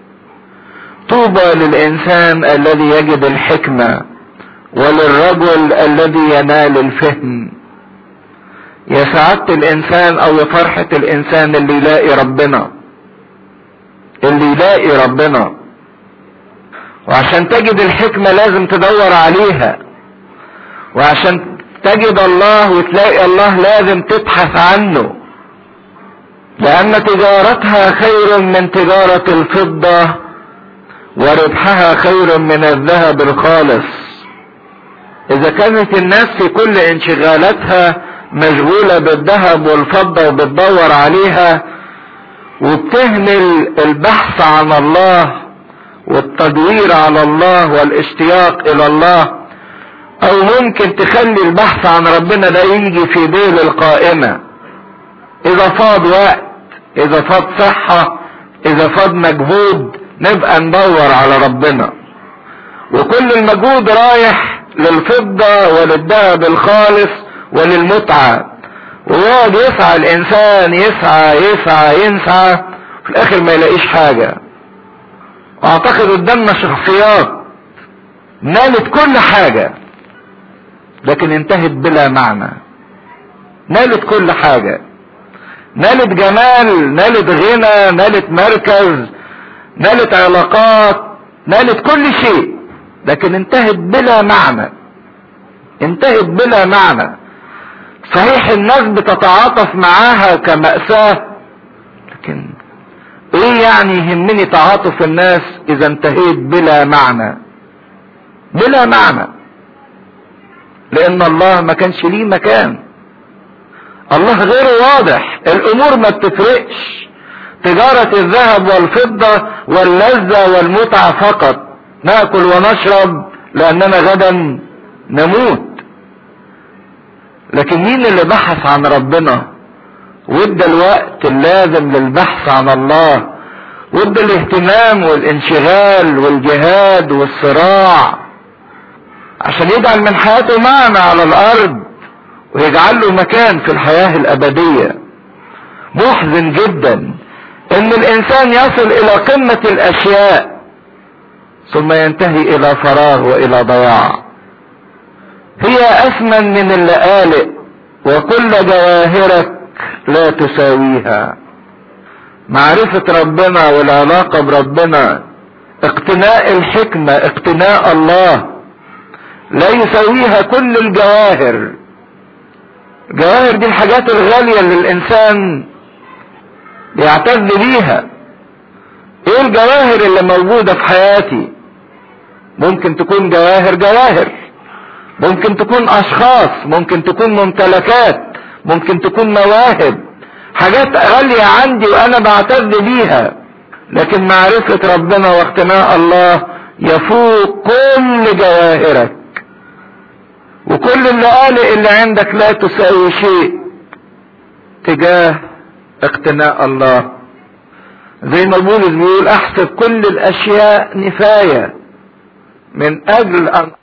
طوبى للانسان الذي يجد الحكمة وللرجل الذي ينال الفهم يا سعادة الانسان او يا فرحة الانسان اللي يلاقي ربنا اللي يلاقي ربنا وعشان تجد الحكمة لازم تدور عليها وعشان تجد الله وتلاقي الله لازم تبحث عنه لان تجارتها خير من تجارة الفضة وربحها خير من الذهب الخالص اذا كانت الناس في كل انشغالاتها مشغولة بالذهب والفضة وبتدور عليها وبتهمل البحث عن الله والتدوير على الله والاشتياق الى الله او ممكن تخلي البحث عن ربنا ده يجي في ديل القائمة اذا فاض وقت اذا فاض صحة اذا فاض مجهود نبقى ندور على ربنا وكل المجهود رايح للفضة وللذهب الخالص وللمتعة ويقعد يسعى الانسان يسعى يسعى ينسعى في الاخر ما يلاقيش حاجة واعتقد قدامنا شخصيات نالت كل حاجة لكن انتهت بلا معنى نالت كل حاجة نالت جمال نالت غنى نالت مركز نالت علاقات نالت كل شيء لكن انتهت بلا معنى انتهت بلا معنى صحيح الناس بتتعاطف معاها كمأساة لكن ايه يعني يهمني تعاطف الناس اذا انتهيت بلا معنى بلا معنى لان الله ما كانش ليه مكان الله غير واضح الامور ما بتفرقش تجارة الذهب والفضة واللذة والمتعة فقط ناكل ونشرب لاننا غدا نموت لكن مين اللي بحث عن ربنا وادى الوقت اللازم للبحث عن الله وادى الاهتمام والانشغال والجهاد والصراع عشان يجعل من حياته معنى على الارض ويجعل له مكان في الحياة الابدية محزن جدا ان الانسان يصل الى قمة الاشياء ثم ينتهي الى فراغ والى ضياع هي اثمن من اللآلئ وكل جواهرك لا تساويها معرفة ربنا والعلاقة بربنا اقتناء الحكمة اقتناء الله لا يساويها كل الجواهر الجواهر دي الحاجات الغالية اللي الانسان بيعتز بيها ايه الجواهر اللي موجودة في حياتي ممكن تكون جواهر جواهر ممكن تكون اشخاص ممكن تكون ممتلكات ممكن تكون مواهب حاجات غالية عندي وانا بعتز بيها لكن معرفة ربنا واقتناء الله يفوق كل جواهرك وكل اللآلئ اللي عندك لا تساوي شيء تجاه اقتناء الله زي ما بولس بيقول احسب كل الاشياء نفاية من اجل ان